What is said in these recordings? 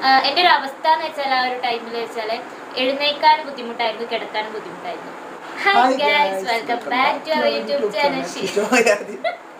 ആ, എൻ്റെ ഒരു അവസ്ഥ എന്ന് വെച്ചാൽ ആ ഒരു ടൈമിൽ വെച്ചാൽ എഴുന്നേക്കാനും ബുദ്ധിമുട്ടായിരുന്നു കിടക്കാനും ബുദ്ധിമുട്ടായിരുന്നു hi guys welcome back to our YouTube channel channel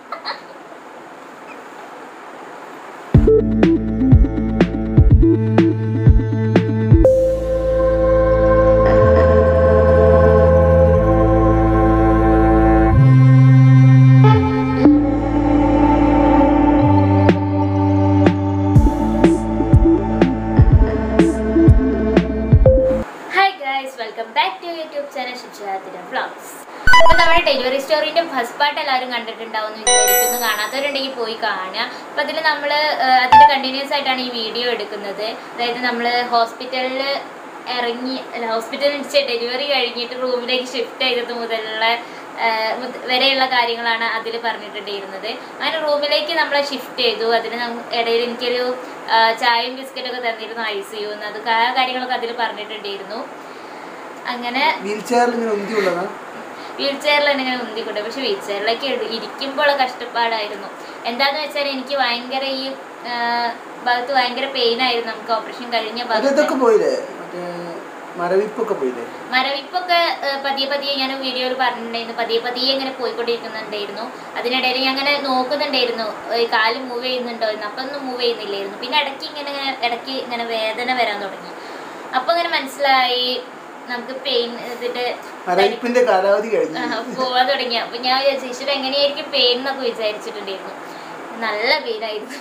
hi guys welcome back to YouTube channel ശിക്ഷാത്തിൻ്റെ വ്ളോഗ്സ് അപ്പോൾ നമ്മുടെ ഡെലിവറി സ്റ്റോറിൻ്റെ ഫസ്റ്റ് പാർട്ട് എല്ലാവരും കണ്ടിട്ടുണ്ടാവും എന്ന് വിചാരിക്കുന്നു കാണാത്തവരുണ്ടെങ്കിൽ പോയി കാണുക അപ്പോൾ അതിൽ നമ്മൾ അതിൻ്റെ കണ്ടിന്യൂസ് ആയിട്ടാണ് ഈ വീഡിയോ എടുക്കുന്നത് അതായത് നമ്മൾ ഹോസ്പിറ്റലിൽ ഇറങ്ങി അല്ല ഹോസ്പിറ്റലിൽ ഡെലിവറി കഴിഞ്ഞിട്ട് റൂമിലേക്ക് ഷിഫ്റ്റ് ചെയ്തത് മുതലുള്ള ആ, മുത- വരെയുള്ള കാര്യങ്ങളാണ് അതിൽ പറഞ്ഞിട്ടുണ്ടായിരുന്നത് അങ്ങനെ റൂമിലേക്ക് നമ്മളെ ഷിഫ്റ്റ് ചെയ്തു അതിന് നം- ഇടയിൽ എനിക്കൊരു ആ, ചായയും ബിസ്ക്കറ്റൊക്കെ തന്നിരുന്നു ഐ സി യു അത് ആ കാര്യങ്ങളൊക്കെ അതിൽ പറഞ്ഞിട്ടുണ്ടായിരുന്നു അങ്ങനെ വീൽ ചെയറിൽ ഇങ്ങനെ ഉന്തിയുള്ളതാ വീൽ ചെയറിൽ തന്നെ ഇങ്ങനെ ഉന്തിക്കൊണ്ട് പക്ഷെ വീൽ ചെയറിലേക്ക് ഇരിക്കുമ്പോൾ കഷ്ടപ്പാടായിരുന്നു എന്താന്ന് വെച്ചാൽ എനിക്ക് ഭയങ്കര ഈ ആ, ഭാഗത്ത് ഭയങ്കര പെയിൻ ആയിരുന്നു നമുക്ക് ഓപ്പറേഷൻ കഴിഞ്ഞ അത് ഭാഗത്ത് ഇതൊക്കെ പോയില്ലേ മറ്റേ മരവിപ്പൊക്കെ പോയില്ലേ മരവിപ്പൊക്കെ ആ, പതിയെ പതിയെ ഞാൻ വീഡിയോയിൽ പറഞ്ഞിട്ടുണ്ടായിരുന്നു പതിയെ പതിയെ ഇങ്ങനെ പോയിക്കൊണ്ടിരിക്കുന്നുണ്ടായിരുന്നു അതിനിടയിൽ ഞാൻ അങ്ങനെ നോക്കുന്നുണ്ടായിരുന്നു ഈ കാല് മൂവ് ചെയ്യുന്നുണ്ടോ എന്ന് അപ്പം ഒന്നും മൂവ് ചെയ്യുന്നില്ലായിരുന്നു പിന്നെ ഇടയ്ക്ക് ഇങ്ങനെ ഇടയ്ക്ക് ഇങ്ങനെ വേദന വരാൻ തുടങ്ങി അപ്പം ഇങ്ങനെ മനസ്സിലായി നമുക്ക് പെയിൻ ഇതിന്റെ മരവിപ്പിന്റെ കാലാവധി കഴിഞ്ഞു ആ, പോവാൻ തുടങ്ങി അപ്പൊ ഞാൻ വിചാരിച്ചു ഈശ്വര എങ്ങനെയായിരിക്കും പെയിൻ എന്നൊക്കെ വിചാരിച്ചിട്ടുണ്ടായിരുന്നു നല്ല പെയിനായിരുന്നു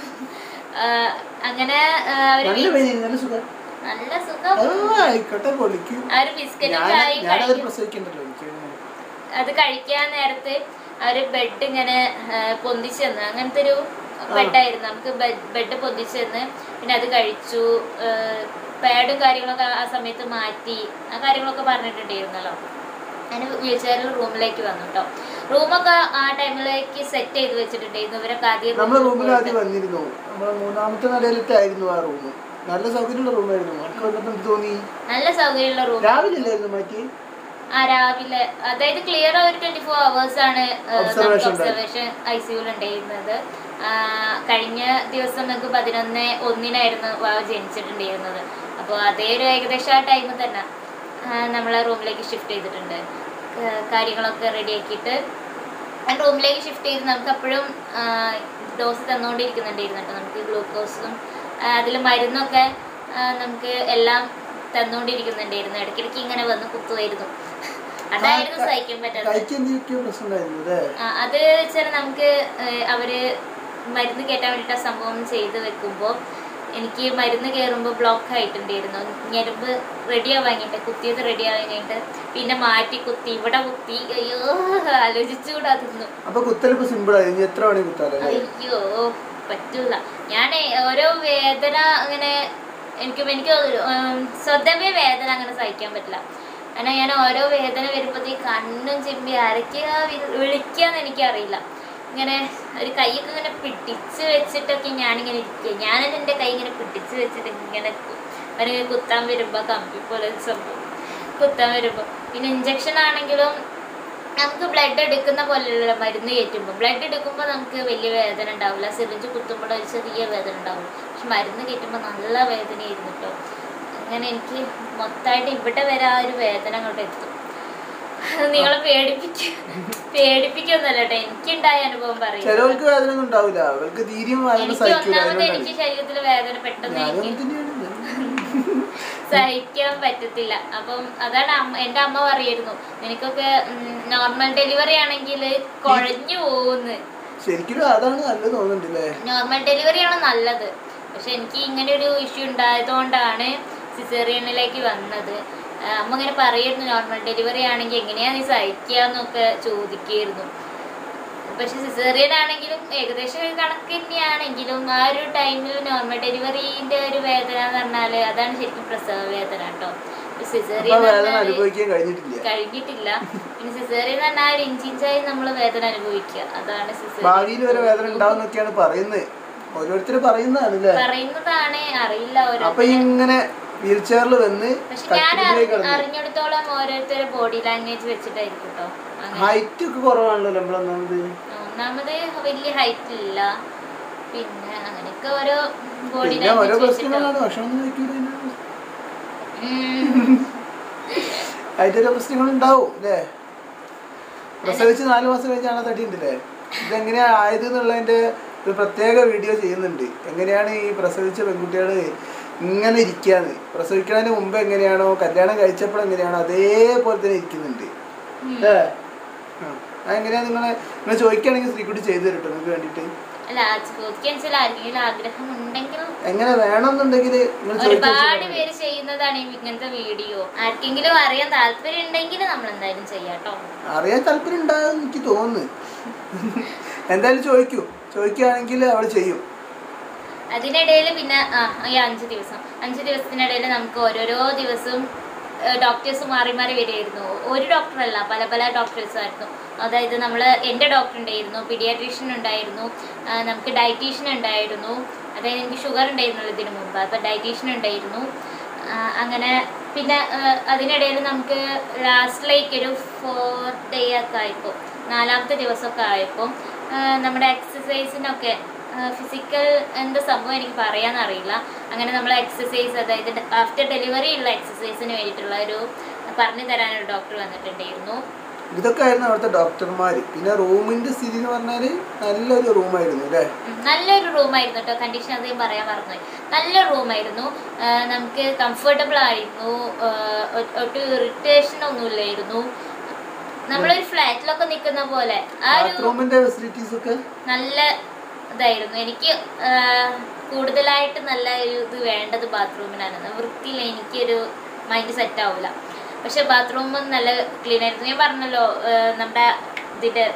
അങ്ങനെ ആ, അവര് നല്ല വീ- പെയിൻ നല്ല സുഖം നല്ല സുഖം ആ, ആയിക്കോട്ടെ പൊളിക്കും ആ ഒരു ബിസ്ക്കറ്റും ഞാൻ ചായയും ഞാനത് കഴിക്കും പ്രസവിക്കണ്ടല്ലോ എനിക്ക് അത് കഴിക്കാൻ നേരത്ത് അവര് ബെഡ് ഇങ്ങനെ ആ, പൊന്തിച്ച് തന്നു അങ്ങനത്തെ ഒരു ബെഡായിരുന്നു നമുക്ക് ബെഡ് പൊന്തിച്ച് തന്ന് പിന്നെ അത് കഴിച്ചു പാഡും കാര്യങ്ങളൊക്കെ ആ സമയത്ത് മാറ്റി ആ കാര്യങ്ങളൊക്കെ പറഞ്ഞിട്ടുണ്ടായിരുന്നല്ലോ ഞാൻ വീൽ ചെയറിൽ റൂമിലേക്ക് വന്നു കേട്ടോ റൂമൊക്കെ ആ ടൈമിലേക്ക് സെറ്റ് ചെയ്ത് വെച്ചിട്ടുണ്ടായിരുന്നു ഇവരൊക്കെ ആദ്യം നമ്മളെ room ൽ റൂമിൽ പോയിട്ട് ആദ്യം വന്നിരുന്നു നമ്മളെ മൂന്നാമത്തെ നിലയിലത്തെ ആയിരുന്നു ആ റൂം നല്ല സൗകര്യമുള്ള റൂമായിരുന്നു എനിക്ക് വന്നപ്പോൾ എന്ത് തോന്നി നല്ല സൗകര്യമുള്ള റൂം രാവിലെ അല്ലായിരുന്നു മാറ്റി ആ രാവിലെ അതായത് ക്ലിയർ ഒരു ട്വന്റി ഫോർ അവേഴ്സ് ആണ് Observation ഒബ്സർവേഷൻ ഐ സിയുൽ ഉണ്ടായിരുന്നത് ആ, കഴിഞ്ഞ ദിവസം നമുക്ക് പതിനൊന്ന് ഒന്നിനായിരുന്നു വാവ് ജനിച്ചിട്ടുണ്ടായിരുന്നത് അപ്പോൾ അതേ ഒരു ഏകദേശം ആ ടൈം തന്നെ ആ, നമ്മളെ റൂമിലേക്ക് ഷിഫ്റ്റ് ചെയ്തിട്ടുണ്ട് ആ, കാര്യങ്ങളൊക്കെ റെഡിയാക്കിയിട്ട് ആ റൂമിലേക്ക് ഷിഫ്റ്റ് ചെയ്ത് നമുക്ക് അപ്പോഴും ഡോസ് തന്നുകൊണ്ടിരിക്കുന്നുണ്ടായിരുന്നു കേട്ടോ നമുക്ക് ഗ്ലൂക്കോസും അതിൽ മരുന്നൊക്കെ ആ, നമുക്ക് എല്ലാം തന്നുകൊണ്ടിരിക്കുന്നുണ്ടായിരുന്നു ഇടയ്ക്കിടയ്ക്ക് ഇങ്ങനെ വന്ന് കുത്തുമായിരുന്നു അതായിരുന്നു സഹിക്കാൻ പറ്റാത്തത് കഴിക്കാൻ എന്തൊക്കെയോ പ്രശ്നം ഉണ്ടായിരുന്നു അല്ലേ ആ, അത് വെച്ചാൽ നമുക്ക് ഏഹ്, അവര് മരുന്ന് കയറ്റാൻ വേണ്ടിയിട്ട് ആ സംഭവം ചെയ്ത് വെക്കുമ്പോൾ എനിക്ക് മരുന്ന് കയറുമ്പോൾ ബ്ലോക്ക് ആയിട്ടുണ്ടായിരുന്നു ഞരമ്പ് റെഡി ആവാങ്ങിട്ട് കുത്തിയത് റെഡി ആവാൻ കഴിഞ്ഞിട്ട് പിന്നെ മാറ്റി കുത്തി ഇവിടെ കുത്തി അയ്യോ ആലോചിച്ചുകൂടാ തിന്നു അപ്പൊ കുത്തലിപ്പോ സിമ്പിൾ ആയി ഇനി എത്ര മണി കുത്താലല്ലേ അയ്യോ പറ്റൂല ഞാൻ ഓരോ വേദന അങ്ങനെ എനിക്ക് എനിക്ക് ഉം, സ്വതവേ വേദന അങ്ങനെ സഹിക്കാൻ പറ്റില്ല കാരണം ഞാൻ ഓരോ വേദന വരുമ്പോഴത്തേക്ക് കണ്ണും ചിമ്പി ആരൊക്കെയാ വി- വിളിക്കാന്ന് എനിക്കറിയില്ല ഇങ്ങനെ ഒരു കൈയൊക്കെ ഇങ്ങനെ പിടിച്ച് വെച്ചിട്ടൊക്കെ ഞാനിങ്ങനെ ഇരിക്കുക ഞാൻ എൻ്റെ കൈ ഇങ്ങനെ പിടിച്ച് വെച്ചിട്ട് ഇങ്ങനെ കു- അവരിങ്ങനെ കുത്താൻ വരുമ്പോൾ കമ്പി പോലെ ഒരു സംഭവം കുത്താൻ വരുമ്പോൾ പിന്നെ ഇഞ്ചക്ഷൻ ആണെങ്കിലും നമുക്ക് ബ്ലഡ് എടുക്കുന്ന പോലെയുള്ള മരുന്ന് കയറ്റുമ്പോൾ ബ്ലഡ് എടുക്കുമ്പോൾ നമുക്ക് വലിയ വേദന ഉണ്ടാവില്ല സിറിഞ്ച് കുത്തുമ്പോൾ ഒരു ചെറിയ വേദന ഉണ്ടാവും പക്ഷെ മരുന്ന് കയറ്റുമ്പോൾ നല്ല വേദനയായിരുന്നു കേട്ടോ അങ്ങനെ എനിക്ക് മൊത്തമായിട്ട് ഇവിടെ വരെ ആ ഒരു വേദന അങ്ങോട്ട് എത്തും നിങ്ങളെ പേടിപ്പിക്ക പേടിപ്പിക്കൊന്നല്ല കേട്ടോ എനിക്കുണ്ടായ അനുഭവം പറയും ചിലവർക്ക് വേദന ഒന്നും ഉണ്ടാവില്ല അവർക്ക് തീരെയും വേദന എനിക്ക് സഹിക്കൂല ഒന്നാമത് അതിനോടാണ് എനിക്ക് ശരീരത്തിൽ വേദന പെട്ടെന്ന് ഞാനും എനിക്ക് അങ്ങനെ തന്നെയാണ് സഹിക്കാൻ പറ്റത്തില്ല അപ്പം അതാണ് അമ്മ എൻ്റെ അമ്മ പറയായിരുന്നു നിനക്കൊക്കെ നോർമൽ ഡെലിവറി ആണെങ്കിൽ കുഴഞ്ഞു പോകുന്നു ശരിക്കും അതാണ് നല്ലത് തോന്നുന്നുണ്ടല്ലേ നോർമൽ ഡെലിവറി ആണ് നല്ലത് പക്ഷെ എനിക്ക് ഇങ്ങനെ ഒരു ഇഷ്യൂ ഉണ്ടായതുകൊണ്ടാണ് സിസേറിയനിലേക്ക് വന്നത് ആ, അമ്മ ഇങ്ങനെ പറയായിരുന്നു നോർമൽ ഡെലിവറി ആണെങ്കിൽ എങ്ങനെയാ നീ സഹിക്കുക എന്നൊക്കെ ചോദിക്കായിരുന്നു പക്ഷെ സിസേറിയൻ ആണെങ്കിലും ഏകദേശം ഒരു കണക്ക് തന്നെയാണെങ്കിലും ആ ഒരു ടൈമിൽ നോർമൽ ഡെലിവറീന്റെ ഒരു വേദന എന്ന് പറഞ്ഞാല് അതാണ് ശരിക്കും പ്രസവ വേദന കേട്ടോ അപ്പൊ സിസേറിയൻ വേദന അനുഭവിക്കാൻ കഴിഞ്ഞിട്ടില്ല കഴിഞ്ഞിട്ടില്ല പിന്നെ സിസേറിയൻ എന്ന് പറഞ്ഞാൽ ഒരു ഇഞ്ചിഞ്ചായി നമ്മൾ വേദന അനുഭവിക്കുക അതാണ് സിസേറിയൻ ഭാവിയിൽ വരെ വേദന ഉണ്ടാവും എന്നൊക്കെയാണ് പറയുന്നത് ഓരോരുത്തർ പറയുന്നതാണ് അല്ലേ പറയുന്നതാണ് അറിയില്ല ഓരോ അപ്പൊ ഇങ്ങനെ വീൽ ചെയറിൽ വന്ന് പക്ഷെ ഞാൻ കട്ടിലേക്ക് അറി- കിടന്നു അറിഞ്ഞിടത്തോളം ഓരോരുത്തരുടെ ബോഡി ലാംഗ്വേജ് വെച്ചിട്ടായിരിക്കും കേട്ടോ അങ്ങനെ ഹൈറ്റ് ഒക്കെ കുറവാണല്ലോ നമ്മളൊന്നാമത് ഒന്നാമത് വലിയ ഹൈറ്റ് ഇല്ല പിന്നെ അങ്ങനെയൊക്കെ അതൊക്കെ ഓരോ ബോഡി പിന്നെ ഓരോ പ്രശ്നങ്ങളാണ് ഭക്ഷണം ഒന്നും കഴിക്കൂല അതിന്റെ ഓരോ പ്രശ്നങ്ങൾ ഉണ്ടാവും അല്ലേ പ്രസവിച്ച് നാല് മാസം കഴിഞ്ഞാണ് തടി ഉണ്ടല്ലേ ഇതെങ്ങനെയാ ആയത് എന്നുള്ളതിന്റെ ഒരു പ്രത്യേക വീഡിയോ ചെയ്യുന്നുണ്ട് എങ്ങനെയാണ് ഈ പ്രസവിച്ച പെൺകുട്ടികൾ ഇങ്ങനെ ഇരിക്കാന്ന് പ്രസവിക്കുന്നതിന് മുമ്പ് എങ്ങനെയാണോ കല്യാണം കഴിച്ചപ്പോൾ എങ്ങനെയാണോ അതേപോലെ തന്നെ ഇരിക്കുന്നുണ്ട് അല്ലേ ആ. അതെങ്ങനെയാ നിങ്ങളെ നിങ്ങൾ ചോദിക്കുകയാണെങ്കിൽ ശ്രീകുട്ടി ചെയ്തു തരട്ടോ നിങ്ങൾക്ക് വേണ്ടിയിട്ട് അല്ല ചോദിക്കാൻ ചില ആർക്കെങ്കിലും ആഗ്രഹം ഉണ്ടെങ്കിൽ എങ്ങനെ വേണമെന്നുണ്ടെങ്കിൽ നിങ്ങൾ ഒരുപാട് ചോദിക്കാൻ പേര് ചെയ്യുന്നതാണ് ഈ ഇങ്ങനത്തെ വീഡിയോ ആർക്കെങ്കിലും അറിയാൻ താല്പര്യം ഉണ്ടെങ്കിൽ നമ്മൾ എന്തായാലും ചെയ്യാട്ടോ അറിയാൻ താല്പര്യം ഉണ്ടാകും എനിക്ക് തോന്നുന്നു എന്തായാലും ചോദിക്കൂ ചോദിക്കുകയാണെങ്കിൽ അവൾ ചെയ്യും അതിനിടയിൽ പിന്നെ ആ ഈ അഞ്ച് ദിവസം അഞ്ച് ദിവസത്തിനിടയിൽ നമുക്ക് ഓരോരോ ദിവസവും ഡോക്ടേഴ്സ് മാറി മാറി വരികയായിരുന്നു ഒരു ഡോക്ടറല്ല പല പല ഡോക്ടേഴ്സ് ആയിരുന്നു അതായത് നമ്മൾ എൻ്റെ ഡോക്ടർ ഉണ്ടായിരുന്നു പീഡിയാട്രീഷ്യൻ ഉണ്ടായിരുന്നു ആ, നമുക്ക് ഡയറ്റീഷ്യൻ ഉണ്ടായിരുന്നു അതായത് എനിക്ക് ഷുഗർ ഉണ്ടായിരുന്നല്ലോ ഇതിനു മുമ്പ് അപ്പോൾ ഡയറ്റീഷ്യൻ ഉണ്ടായിരുന്നു ആ, അങ്ങനെ പിന്നെ ആ, അതിനിടയിൽ നമുക്ക് ലാസ്റ്റിലേക്ക് ഒരു ഫോർ ഡേ ഒക്കെ ആയപ്പോൾ നാലാമത്തെ ദിവസമൊക്കെ ആയപ്പോൾ ആ, നമ്മുടെ എക്സസൈസിനൊക്കെ ഫിസിക്കൽ എന്താ സംഭവം എനിക്ക് പറയാനറിയില്ല അങ്ങനെ നമ്മൾ എക്സസൈസ് അതായത് ആഫ്റ്റർ ഡെലിവറി ഉള്ള എക്സസൈസിന് വേണ്ടിയിട്ടുള്ള ഒരു പറഞ്ഞു തരാനൊരു ഡോക്ടർ വന്നിട്ടുണ്ടായിരുന്നു ഇതൊക്കെ ആയിരുന്നു അവിടുത്തെ ഡോക്ടർമാർ പിന്നെ റൂമിന്റെ സ്ഥിതി എന്ന് പറഞ്ഞാൽ നല്ലൊരു റൂമായിരുന്നു അല്ലേ ഉം, നല്ലൊരു റൂമായിരുന്നു കേട്ടോ കണ്ടീഷൻ അധികം പറയാൻ മറന്നുപോയി നല്ല റൂമായിരുന്നു നമുക്ക് കംഫർട്ടബിൾ ആയിരുന്നു ആ, ഒ- ഒട്ടും ഇറിറ്റേഷൻ ഒന്നുമില്ലായിരുന്നു നമ്മളൊരു ഫ്ലാറ്റിലൊക്കെ നിൽക്കുന്ന പോലെ ആ ഒരു ബാത്റൂമിന്റെ ഫെസിലിറ്റീസ് ഒക്കെ നല്ല ഇതായിരുന്നു എനിക്ക് ആ, കൂടുതലായിട്ട് നല്ല ഒരു ഇത് വേണ്ടത് ബാത്റൂമിനാണ് വൃത്തിയിൽ എനിക്കൊരു മൈൻഡ് സെറ്റ് ആവില്ല പക്ഷെ ബാത്റൂം നല്ല ക്ലീൻ ആയിരുന്നു ഞാൻ പറഞ്ഞല്ലോ ആ, നമ്മുടെ ഇതിൻ്റെ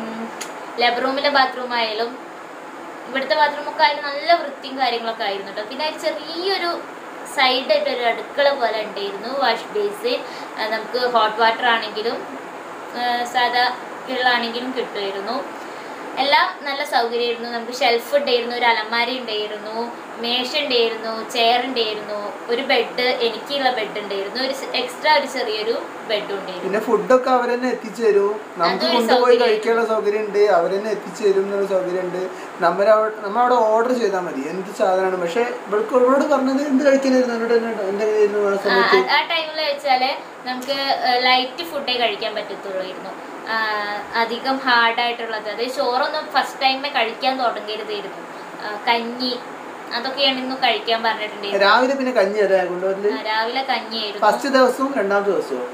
ലെബ് റൂമിലെ ബാത്റൂം ആയാലും ഇവിടുത്തെ ബാത്റൂമൊക്കെ ആയാലും നല്ല വൃത്തിയും കാര്യങ്ങളൊക്കെ ആയിരുന്നു കേട്ടോ പിന്നെ ഒരു ചെറിയൊരു സൈഡായിട്ട് ഒരു അടുക്കള പോലെ ഉണ്ടായിരുന്നു വാഷ് ബേസിൻ നമുക്ക് ഹോട്ട് വാട്ടർ ആണെങ്കിലും ആ, സാധാ വെള്ളമാണെങ്കിലും കിട്ടുമായിരുന്നു എല്ലാം നല്ല സൗകര്യമായിരുന്നു നമുക്ക് ഷെൽഫ് ഉണ്ടായിരുന്നു ഒരു അലമാരി ഉണ്ടായിരുന്നു മേശ ഉണ്ടായിരുന്നു ചെയർ ഉണ്ടായിരുന്നു ഒരു ബെഡ് എനിക്കുള്ള ബെഡ് ഉണ്ടായിരുന്നു ഒരു എക്സ്ട്രാ ഒരു ചെറിയൊരു ബെഡും ഉണ്ടായിരുന്നു പിന്നെ ഫുഡൊക്കെ അവരെന്നെ എത്തിച്ചു തരും നമുക്ക് അതൊരു കൊണ്ടുപോയി സൗകര്യം. കഴിക്കാനുള്ള സൗകര്യം ഉണ്ട് അവരെന്നെ എത്തിച്ചു തരും എന്നുള്ള സൗകര്യം ഉണ്ട് നമ്മൾ നമ്മൾ അവിടെ ഓർഡർ ചെയ്താൽ മതി എന്ത് സാധനമാണ് പക്ഷെ ഇവൾക്ക് ഇവളോട് പറഞ്ഞത് എന്ത് കഴിക്കാനായിരുന്നു എന്നോട് തന്നെ എന്തെങ്കിലും ആ ആ, സമയത്ത് ആ ടൈമിൽ വെച്ചാല് നമുക്ക് ലൈറ്റ് ഫുഡേ കഴിക്കാൻ പറ്റത്തുള്ളായിരുന്നു ആ, അധികം ഹാർഡായിട്ടുള്ളത് അത് ചോറൊന്നും ഫസ്റ്റ് ടൈമേ കഴിക്കാൻ തുടങ്ങരുതായിരുന്നു ആ, കഞ്ഞി അതൊക്കെയായിരുന്നു കഴിക്കാൻ പറഞ്ഞിട്ടുണ്ടായിരുന്നു രാവിലെ പിന്നെ കഞ്ഞി അല്ലേ കൊണ്ടുവരല് ആ, രാവിലെ കഞ്ഞിയായിരുന്നു ഫസ്റ്റ് ദിവസവും രണ്ടാമത്തെ ദിവസവും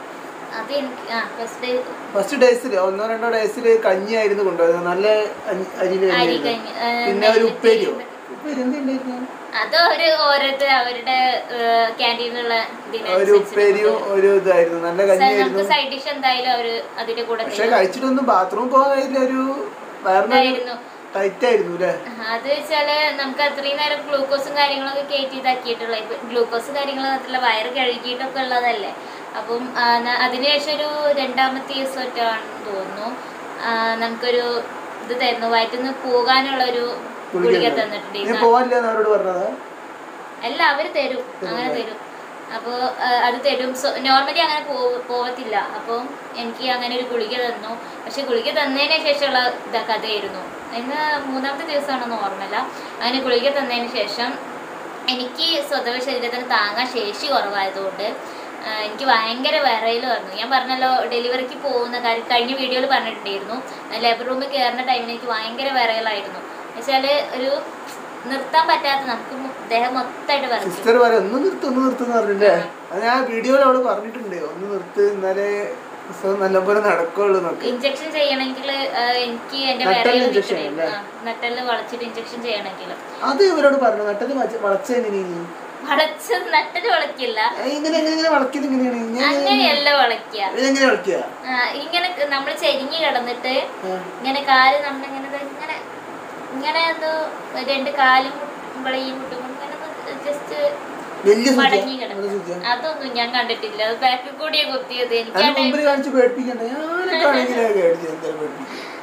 അത് എനിക്ക് ആ ഫസ്റ്റ് ഫസ്റ്റ് ഡേയ്സിൽ ഒന്നോ രണ്ടോ ഡേയ്സിൽ കഞ്ഞിയായിരുന്നു കൊണ്ടുവരുന്നത് നല്ല അരി- അരിയിലെ അരി കഞ്ഞിയായിരുന്നു. കഞ്ഞി ആ, പിന്നെ ഒരു നെല്ല് ഉപ്പേരിയോ ചെയ്ത് ഉപ്പേരി എന്തുണ്ടായിരുന്നു അത് ഒരു ഓരോരുത്തർ അവരുടെ ക്യാൻറ്റീനിലുള്ള ഒരു ഉപ്പേരിയും ഒരു ഇതായിരുന്നു നല്ല കഞ്ഞിയായിരുന്നു നമുക്ക് സൈഡ് ഡിഷ് എന്തായാലും അവര് അതിന്റെ കൂടെ പക്ഷെ തരും. കഴിച്ചിട്ടൊന്നും ബാത്റൂം പോകാൻ കഴിയില്ല ഒരു വയറിനൊരു ഇതായിരുന്നു. ടൈറ്റ് ആയിരുന്നു അല്ലേ അത് വെച്ചാല് നമുക്ക് അത്രയും നേരം ഗ്ലൂക്കോസും കാര്യങ്ങളൊക്കെ കയറ്റി ഇതാക്കിയിട്ടുള്ള ഇപ്പൊ ഗ്ലൂക്കോസ് കാര്യങ്ങൾ മാത്രമല്ല വയറ് കഴുകിയിട്ടൊക്കെ ഉള്ളതല്ലേ അപ്പം ആ, ന- അതിനുശേഷം ഒരു രണ്ടാമത്തെ ദിവസമായിട്ടാണെന്ന് തോന്നുന്നു ആ, നമുക്കൊരു ഇത് തരുന്നു വയറ്റിന്ന് പോകാനുള്ള ഒരു ഗുളിക ഇനി തന്നിട്ടുണ്ടായിരുന്നു പോവാനില്ല എന്ന് അവരോട് പറഞ്ഞത് അല്ല അവര് തരും അങ്ങനെ തരും അപ്പോൾ അത് തരും നോർമലി അങ്ങനെ പോ- പോവത്തില്ല അപ്പോൾ എനിക്ക് അങ്ങനെ ഒരു ഗുളിക തന്നു പക്ഷെ ഗുളിക തന്നതിന് ശേഷമുള്ള ഇതാ കഥയായിരുന്നു ഇന്ന് മൂന്നാമത്തെ ദിവസമാണെന്ന് ഓർമ്മയില്ല അങ്ങനെ ഗുളിക തന്നതിന് ശേഷം എനിക്ക് സ്വതവ ശരീരത്തിന് താങ്ങാൻ ശേഷി കുറവായതുകൊണ്ട് ആ, എനിക്ക് ഭയങ്കര വിറയൽ വന്നു ഞാൻ പറഞ്ഞല്ലോ ഡെലിവറിക്ക് പോകുന്ന കാര്യം കഴിഞ്ഞ വീഡിയോയിൽ പറഞ്ഞിട്ടുണ്ടായിരുന്നു ലേബർ റൂമിൽ കയറുന്ന ടൈമിൽ എനിക്ക് ഭയങ്കര വിറയലായിരുന്നു എന്നുവെച്ചാൽ ഒരു നിർത്താൻ പറ്റാത്ത നമുക്ക് മു- ദേഹം മൊത്തമായിട്ട് വിറയ്ക്കും സിസ്റ്റർ പറയാം ഒന്ന് നിർത്ത് ഒന്ന് നിർത്തുന്ന് പറഞ്ഞില്ലേ അത് ഞാൻ വീഡിയോയിൽ അവള് പറഞ്ഞിട്ടുണ്ട് ഒന്ന് നിർത്ത് എന്നാലേ പ്രസവം നല്ലപോലെ നടക്കുള്ളൂ എന്നൊക്കെ ഇഞ്ചക്ഷൻ ചെയ്യണമെങ്കിൽ എനിക്ക് എന്റെ നട്ടെല്ല് വിറയൽ injection നിൽക്കണേ അല്ലേ? നട്ടല് വളച്ചിട്ട് ഇഞ്ചക്ഷൻ ചെയ്യണമെങ്കിൽ അത് ഇവരോട് പറഞ്ഞു നട്ടത് വളച്ചെങ്ങനെ വളച്ച് നട്ടല് വളയ്ക്കില്ല ഇങ്ങനെ എങ്ങനെ ഇങ്ങനെ വളക്കിയത് എങ്ങനെയാണ് ഞാൻ അങ്ങനെയല്ല വളയ്ക്കുക ഇതെങ്ങനെ വളക്കുക ആ, ഇങ്ങനെ നമ്മൾ ചെരിഞ്ഞ് കിടന്നിട്ട് ആ. ഇങ്ങനെ കാല് നമ്മളിങ്ങനെ ദേ ഇങ്ങനെ ഇങ്ങനെ ഒന്ന് രണ്ട് കാലും മുമ്പളയും മുട്ടും ഇങ്ങനെ ജസ്റ്റ് വലിയ മടങ്ങി സൂചിയ കിടക്കുക സൂചിയ അതൊന്നും ഞാൻ കണ്ടിട്ടില്ല അത് ബാക്കിൽ കൂടിയാ കുത്തിയത് എനിക്ക് ആ അതിന് time- മുമ്പിൽ കാണിച്ച് പേടിപ്പിക്കണ്ട ഞാനൊക്കെ ആണെങ്കിലേ പേടിച്ചു എന്തായാലും പേടിപ്പിക്കും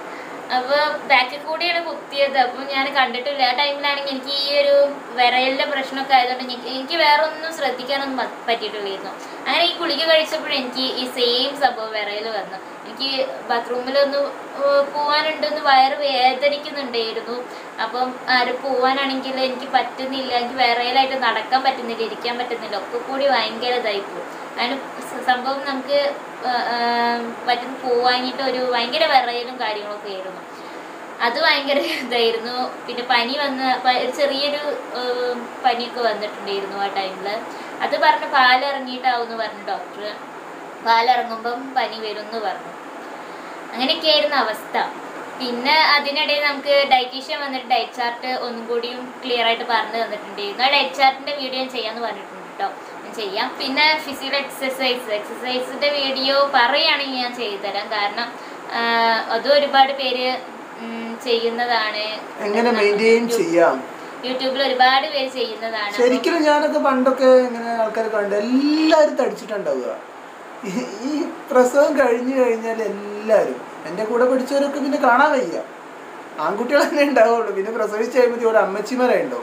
അപ്പൊ ബാക്കിൽ കൂടിയാണ് കുത്തിയത് അപ്പൊ ഞാൻ കണ്ടിട്ടില്ല ആ ടൈമിലാണെങ്കിൽ എനിക്ക് ഈ ഒരു വിറയലിന്റെ പ്രശ്നമൊക്കെ ആയതുകൊണ്ട് എനിക്ക് എനിക്ക് വേറെ ഒന്നും ശ്രദ്ധിക്കാനൊന്നും പ- പറ്റിയിട്ടില്ലായിരുന്നു അങ്ങനെ ഈ ഗുളിക കഴിച്ചപ്പോഴും എനിക്ക് ഈ സെയിം സംഭവം വിറയൽ വന്നു എനിക്ക് ബാത്റൂമിലൊന്ന് പോവാനുണ്ടെന്ന് വയറ് വേദനിക്കുന്നുണ്ടായിരുന്നു അപ്പം ആരും പോവാനാണെങ്കിൽ എനിക്ക് പറ്റുന്നില്ല എനിക്ക് വിറയലായിട്ട് നടക്കാൻ പറ്റുന്നില്ല ഇരിക്കാൻ പറ്റുന്നില്ല ഒക്കെ കൂടി ഭയങ്കര ഇതായിപ്പോയി അതിന് സ- സംഭവം നമുക്ക് ആ, ആ, പറ്റുന്ന പോവാഞ്ഞിട്ട് ഒരു ഭയങ്കര വിറയലും കാര്യങ്ങളൊക്കെ ആയിരുന്നു അത് ഭയങ്കര ഇതായിരുന്നു പിന്നെ പനി വന്ന് പ- ഒരു ചെറിയൊരു ആ, പനിയൊക്കെ വന്നിട്ടുണ്ടായിരുന്നു ആ ടൈമിൽ അത് പറഞ്ഞ് പാലിറങ്ങിയിട്ടാവും പറഞ്ഞു ഡോക്ടർ പാലിറങ്ങുമ്പം പനി വരും എന്ന് പറഞ്ഞു അങ്ങനെയൊക്കെയായിരുന്നു അവസ്ഥ പിന്നെ അതിനിടയിൽ നമുക്ക് ഡയറ്റീഷ്യൻ വന്നിട്ട് ഡയറ്റ് ചാർട്ട് ഒന്നും കൂടിയും ക്ലിയർ ആയിട്ട് പറഞ്ഞു തന്നിട്ടുണ്ടായിരുന്നു ആ ഡയറ്റ് ചാർട്ടിന്റെ വീഡിയോ ഞാൻ ചെയ്യാന്ന് പറഞ്ഞിട്ടുണ്ട് കേട്ടോ ഞാൻ ചെയ്യാം പിന്നെ ഫിസിക്കൽ എക്സസൈസ് എക്സസൈസിന്റെ വീഡിയോ പറയുകയാണെങ്കിൽ ഞാൻ ചെയ്തുതരാം കാരണം ആഹ്, അതും ഒരുപാട് പേര് ഉം, ചെയ്യുന്നതാണ് എങ്ങനെ മെയിൻറ്റെയിൻ ചെയ്യാം യൂട്യൂബിൽ ഒരുപാട് പേര് ചെയ്യുന്നതാണ് അപ്പം- ശരിക്കും ഞാനൊക്കെ പണ്ടൊക്കെ ഇങ്ങനെ ആൾക്കാർ കണ്ട് എല്ലാവരും തടിച്ചിട്ടുണ്ടാവുക ഈ- ഈ പ്രസവം കഴിഞ്ഞു കഴിഞ്ഞാൽ എല്ലാവരും എൻ്റെ കൂടെ പഠിച്ചവരൊക്കെ പിന്നെ കാണാൻ വയ്യ ആൺകുട്ടികൾ തന്നെ ഉണ്ടാവുള്ളൂ പിന്നെ പ്രസവിച്ച് കഴിയുമ്പോൾ ഇവിടെ അമ്മച്ചിമാരെ ഉണ്ടാവും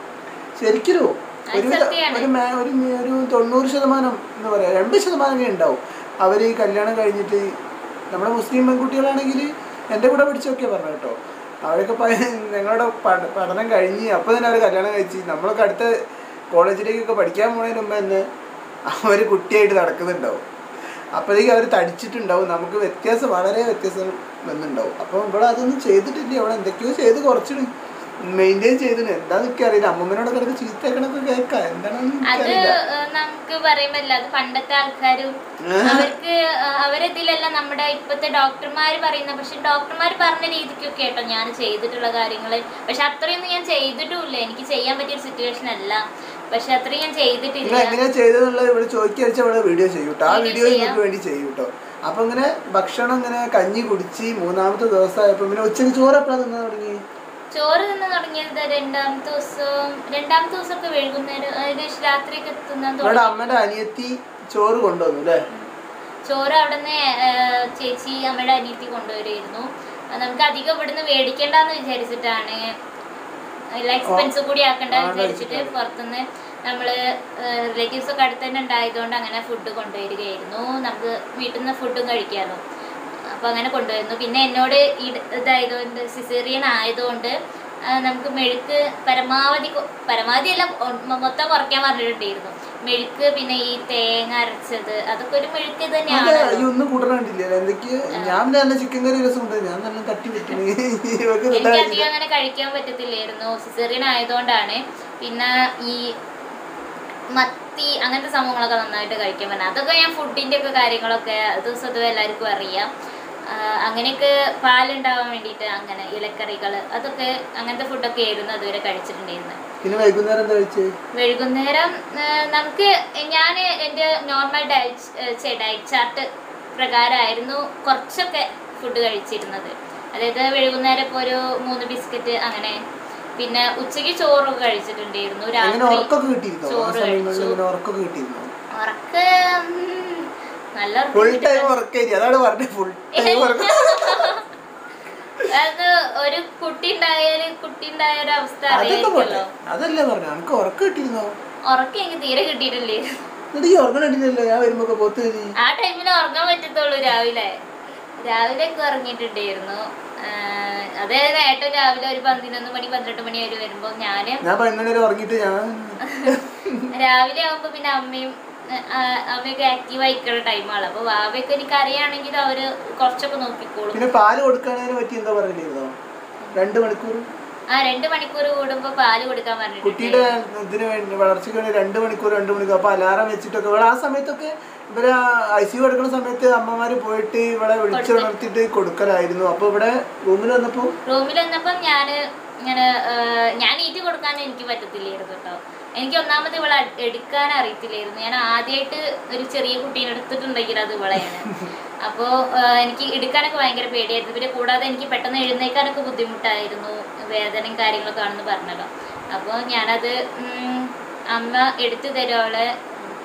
ശരിക്കും ഒരു അത് സത്യാണ്. ഒരു മേ- ഒരു മേ- ഒരു തൊണ്ണൂറ് ശതമാനം എന്ന് പറയാം എൺപത് ശതമാനമേ ഉണ്ടാവും അവർ ഈ കല്യാണം കഴിഞ്ഞിട്ട് നമ്മുടെ മുസ്ലിം പെൺകുട്ടികളാണെങ്കിൽ എൻ്റെ കൂടെ പഠിച്ചൊക്കെ പറഞ്ഞു കേട്ടോ അവരൊക്കെ പ- ഞങ്ങളുടെ പഠ- പഠനം കഴിഞ്ഞ് അപ്പോൾ തന്നെ അവർ കല്യാണം കഴിച്ച് നമ്മളൊക്കെ അടുത്ത കോളേജിലേക്കൊക്കെ പഠിക്കാൻ പോകുന്നതിന് മുമ്പ് തന്നെ അവർ കുട്ടിയായിട്ട് നടക്കുന്നുണ്ടാവും അപ്പോഴേക്കും അവർ തടിച്ചിട്ടുണ്ടാവും നമുക്ക് വ്യത്യാസം വളരെ വ്യത്യാസം വന്നിട്ടുണ്ടാവും അപ്പോൾ ഇവിടെ അതൊന്നും ചെയ്തിട്ടില്ല അവിടെ എന്തൊക്കെയോ ചെയ്ത് കുറച്ചിട്ട് മെയിൻറ്റെയിൻ ചെയ്തിട്ട് എന്താന്ന് എനിക്കറിയില്ല അമ്മമ്മനോട് കിടക്ക് ചീത്തക്കണൊക്കെ കേൾക്കാം എന്താണെന്ന് അത് എനിക്കറിയില്ല ഏഹ്, നമുക്ക് പറയാൻ പറ്റില്ല അത് പണ്ടത്തെ ആൾക്കാരും അവർക്ക് ഏഹ്, അവരിതിലല്ല നമ്മുടെ ഇപ്പോഴത്തെ ഡോക്ടർമാർ പറയുന്ന പക്ഷെ ഡോക്ടർമാർ പറഞ്ഞ രീതിക്കൊക്കെ കേട്ടോ ഞാൻ ചെയ്തിട്ടുള്ള കാര്യങ്ങൾ പക്ഷെ അത്രയൊന്നും ഞാൻ ചെയ്തിട്ടുമില്ല എനിക്ക് ചെയ്യാൻ പറ്റിയ സിറ്റുവേഷൻ അല്ല പക്ഷെ അത്രയും ഞാൻ നിങ്ങൾ ചെയ്തിട്ടില്ല എങ്ങനെയാ ചെയ്തതെന്നുള്ളത് ഇവിടെ ചോദിക്കുക ഇവിടെ വീഡിയോ ചെയ്യും കേട്ടോ ആ Video വീഡിയോ ചെയ്യാം. നിങ്ങൾക്ക് വേണ്ടി ചെയ്യും കേട്ടോ അപ്പൊ ഇങ്ങനെ ഭക്ഷണം ഇങ്ങനെ കഞ്ഞി കുടിച്ച് മൂന്നാമത്തെ ദിവസമായപ്പോ പിന്നെ ഉച്ചയ്ക്ക് ചോറ് എപ്പോഴാണ് തിന്നാൻ തുടങ്ങി ചോറ് തിന്ന് തുടങ്ങിയത് രണ്ടാമത്തെ ദിവസം രണ്ടാമത്തെ ദിവസമൊക്കെ വൈകുന്നേരം ഏകദേശം രാത്രിയൊക്കെ തിന്നാൻ ഇവിടെ തുടങ്ങി അമ്മയുടെ അനിയത്തി ചോറ് കൊണ്ടുവന്നു അല്ലേ ചോറ് അവിടുന്ന് ഏഹ്, ചേച്ചി അമ്മയുടെ അനിയത്തി കൊണ്ടുവരുമായിരുന്നു അത് നമുക്ക് അധികം ഇവിടുന്ന് മേടിക്കണ്ടെന്ന് വിചാരിച്ചിട്ടാണ് എക്സ്പെൻസ് കൂടി ആക്കണ്ട ആ, വിചാരിച്ചിട്ട് കഴിച്ചിട്ടാണ്. പുറത്തുനിന്ന് നമ്മള് റിലേറ്റീവ്സ് ഒക്കെ അടുത്ത് തന്നെ ഉണ്ടായതുകൊണ്ട് അങ്ങനെ ഫുഡ് കൊണ്ടുവരികയായിരുന്നു നമുക്ക് വീട്ടിൽ നിന്ന് ഫുഡും കഴിക്കാമല്ലോ അപ്പൊ അങ്ങനെ കൊണ്ടുവരുന്നു പിന്നെ എന്നോട് ഇട- ഇതായതുകൊണ്ട് സിസേറിയൻ ആയതുകൊണ്ട് ആ, നമുക്ക് മെഴുക്ക് പരമാവധി കൊ- പരമാവധി അല്ല ഒ- മൊത്തം കുറയ്ക്കാൻ പറഞ്ഞിട്ടുണ്ടായിരുന്നു മെഴുക്ക് പിന്നെ ഈ തേങ്ങ അരച്ചത് അതൊക്കെ ഒരു മെഴുക്ക് അതെ തന്നെയാണ് ഈ ഒന്നും കൂട്ടണില്ല എന്തൊക്കെ ഞാൻ നല്ല ചിക്കൻ കറി രസം ഉണ്ട് ഞാൻ നല്ല തട്ടി വിട്ടു ഇവർക്ക് എനിക്ക് തിന്നാൻ അധികം അങ്ങനെ കഴിക്കാൻ പറ്റത്തില്ലായിരുന്നു സിസേറിയൻ ആയതുകൊണ്ടാണ് പിന്നെ ഈ മത്തി അങ്ങനത്തെ സംഭവങ്ങളൊക്കെ നന്നായിട്ട് കഴിക്കാൻ പറ്റും അതൊക്കെ ഞാൻ ഫുഡിന്റെ ഒക്കെ കാര്യങ്ങളൊക്കെ അത് സ്വതവേ എല്ലാവർക്കും അറിയാം ആ, അങ്ങനെയൊക്കെ പാലുണ്ടാവാൻ വേണ്ടിയിട്ട് അങ്ങനെ ഇലക്കറികൾ അതൊക്കെ അങ്ങനത്തെ ഫുഡൊക്കെ ആയിരുന്നു അതുവരെ കഴിച്ചിട്ടുണ്ടായിരുന്നത് പിന്നെ വൈകുന്നേരം എന്താ കഴിച്ചേ വൈകുന്നേരം ആ, നമുക്ക് ഞാൻ എൻ്റെ നോർമൽ ഡയറ്റ് ഡയറ്റ് ചാർട്ട് പ്രകാരമായിരുന്നു കുറച്ചൊക്കെ ഫുഡ് കഴിച്ചിരുന്നത് അതായത് വൈകുന്നേരം ഇപ്പോൾ ഒരു മൂന്ന് ബിസ്ക്കറ്റ് അങ്ങനെ പിന്നെ ഉച്ചയ്ക്ക് ചോറൊക്കെ കഴിച്ചിട്ടുണ്ടായിരുന്നു എങ്ങനെ രാത്രി ഉറക്കൊക്കെ കിട്ടിയിരുന്നോ ആ ചോറ് സമയങ്ങളിൽ കഴിച്ചു ഇങ്ങനെ ഉറക്കൊക്കെ കിട്ടിയിരുന്നോ ഉറക്ക് ഉം, നല്ല ഉറക്കം ഫുൾ കിട്ടി. ടൈം ഉറക്കേരി അതാണ് പറഞ്ഞത് ഫുൾ ടൈം ഉറക്കം അത് ഒരു കുട്ടി ഉണ്ടായാല് കുട്ടി ഉണ്ടായ ഒരു അവസ്ഥ അതൊക്കെ പോട്ടെ അറിയാമല്ലോ അതല്ലേ പറഞ്ഞു എനിക്ക് ഉറക്കം കിട്ടിയിരുന്നോ ഉറക്കം എനിക്ക് തീരെ കിട്ടിയിട്ടില്ലേ എന്നിട്ട് ഈ ഉറങ്ങണം കിട്ടിയില്ലല്ലോ ഞാൻ വരുമ്പോ ഒക്കെ പോത്ത് കയറി ആ ടൈമിൽ ഉറങ്ങാൻ പറ്റത്തുള്ളൂ രാവിലെ രാവിലെ ഒക്കെ ഉറങ്ങിയിട്ടുണ്ടായിരുന്നു ആഹ് അതായത് ഏട്ടൻ രാവിലെ ഒരു പതിനൊന്ന് മണി പന്ത്രണ്ട് മണി വരെ വരുമ്പോൾ ഞാന് ഞാൻ പതിനൊന്ന് വരെ ഉറങ്ങിയിട്ട് ഞാൻ രാവിലെ ആകുമ്പോൾ പിന്നെ അമ്മയും ആഹ് അമ്മയൊക്കെ ആക്റ്റീവ് ആയിക്കുന്ന ടൈമാണ് അപ്പോൾ വാവയൊക്കെ എനിക്ക് അറിയാണെങ്കിൽ അവര് കുറച്ചൊക്കെ നോക്കിക്കോളും പിന്നെ പാല് കൊടുക്കാനതിനെ പറ്റി എന്താ പറഞ്ഞിരുന്നോ രണ്ട് മണിക്കൂർ ആ രണ്ട് മണിക്കൂർ കൂടുമ്പോൾ പാല് കൊടുക്കാൻ കുട്ടിയുടെ പറഞ്ഞിട്ടുണ്ട് ഇതിന് വേണ്ടി വളർച്ചയ്ക്ക് വേണ്ടി രണ്ട് മണിക്കൂർ രണ്ട് മണിക്കൂർ അപ്പൊ അലാറം വെച്ചിട്ടൊക്കെ ഇവിടെ ആ സമയത്തൊക്കെ ഇവര് ഐ സി യു എടുക്കുന്ന സമയത്ത് അമ്മമാര് പോയിട്ട് ഇവിടെ വിളിച്ചുണർത്തിയിട്ട് കൊടുക്കലായിരുന്നു അപ്പൊ ഇവിടെ റൂമിൽ വന്നപ്പോ റൂമിൽ വന്നപ്പം ഞാൻ ഇങ്ങനെ ആഹ് ഞാൻ ഈറ്റ് കൊടുക്കാൻ എനിക്ക് പറ്റത്തില്ലായിരുന്നു കേട്ടോ എനിക്ക് ഒന്നാമത് ഇവളെ അട്- എടുക്കാൻ അറിയത്തില്ലായിരുന്നു ഞാൻ ആദ്യമായിട്ട് ഒരു ചെറിയ കുട്ടീനെ എടുത്തിട്ടുണ്ടെങ്കിൽ അത് ഇവളെയാണ് അപ്പോൾ എനിക്ക് എടുക്കാനൊക്കെ ഭയങ്കര പേടിയായിരുന്നു പിന്നെ കൂടാതെ എനിക്ക് പെട്ടെന്ന് എഴുന്നേക്കാനൊക്കെ ബുദ്ധിമുട്ടായിരുന്നു വേദനയും കാര്യങ്ങളൊക്കെ ആണെന്ന് പറഞ്ഞല്ലോ അപ്പോൾ ഞാനത് ഉം, അമ്മ എടുത്തു തരും അവളെ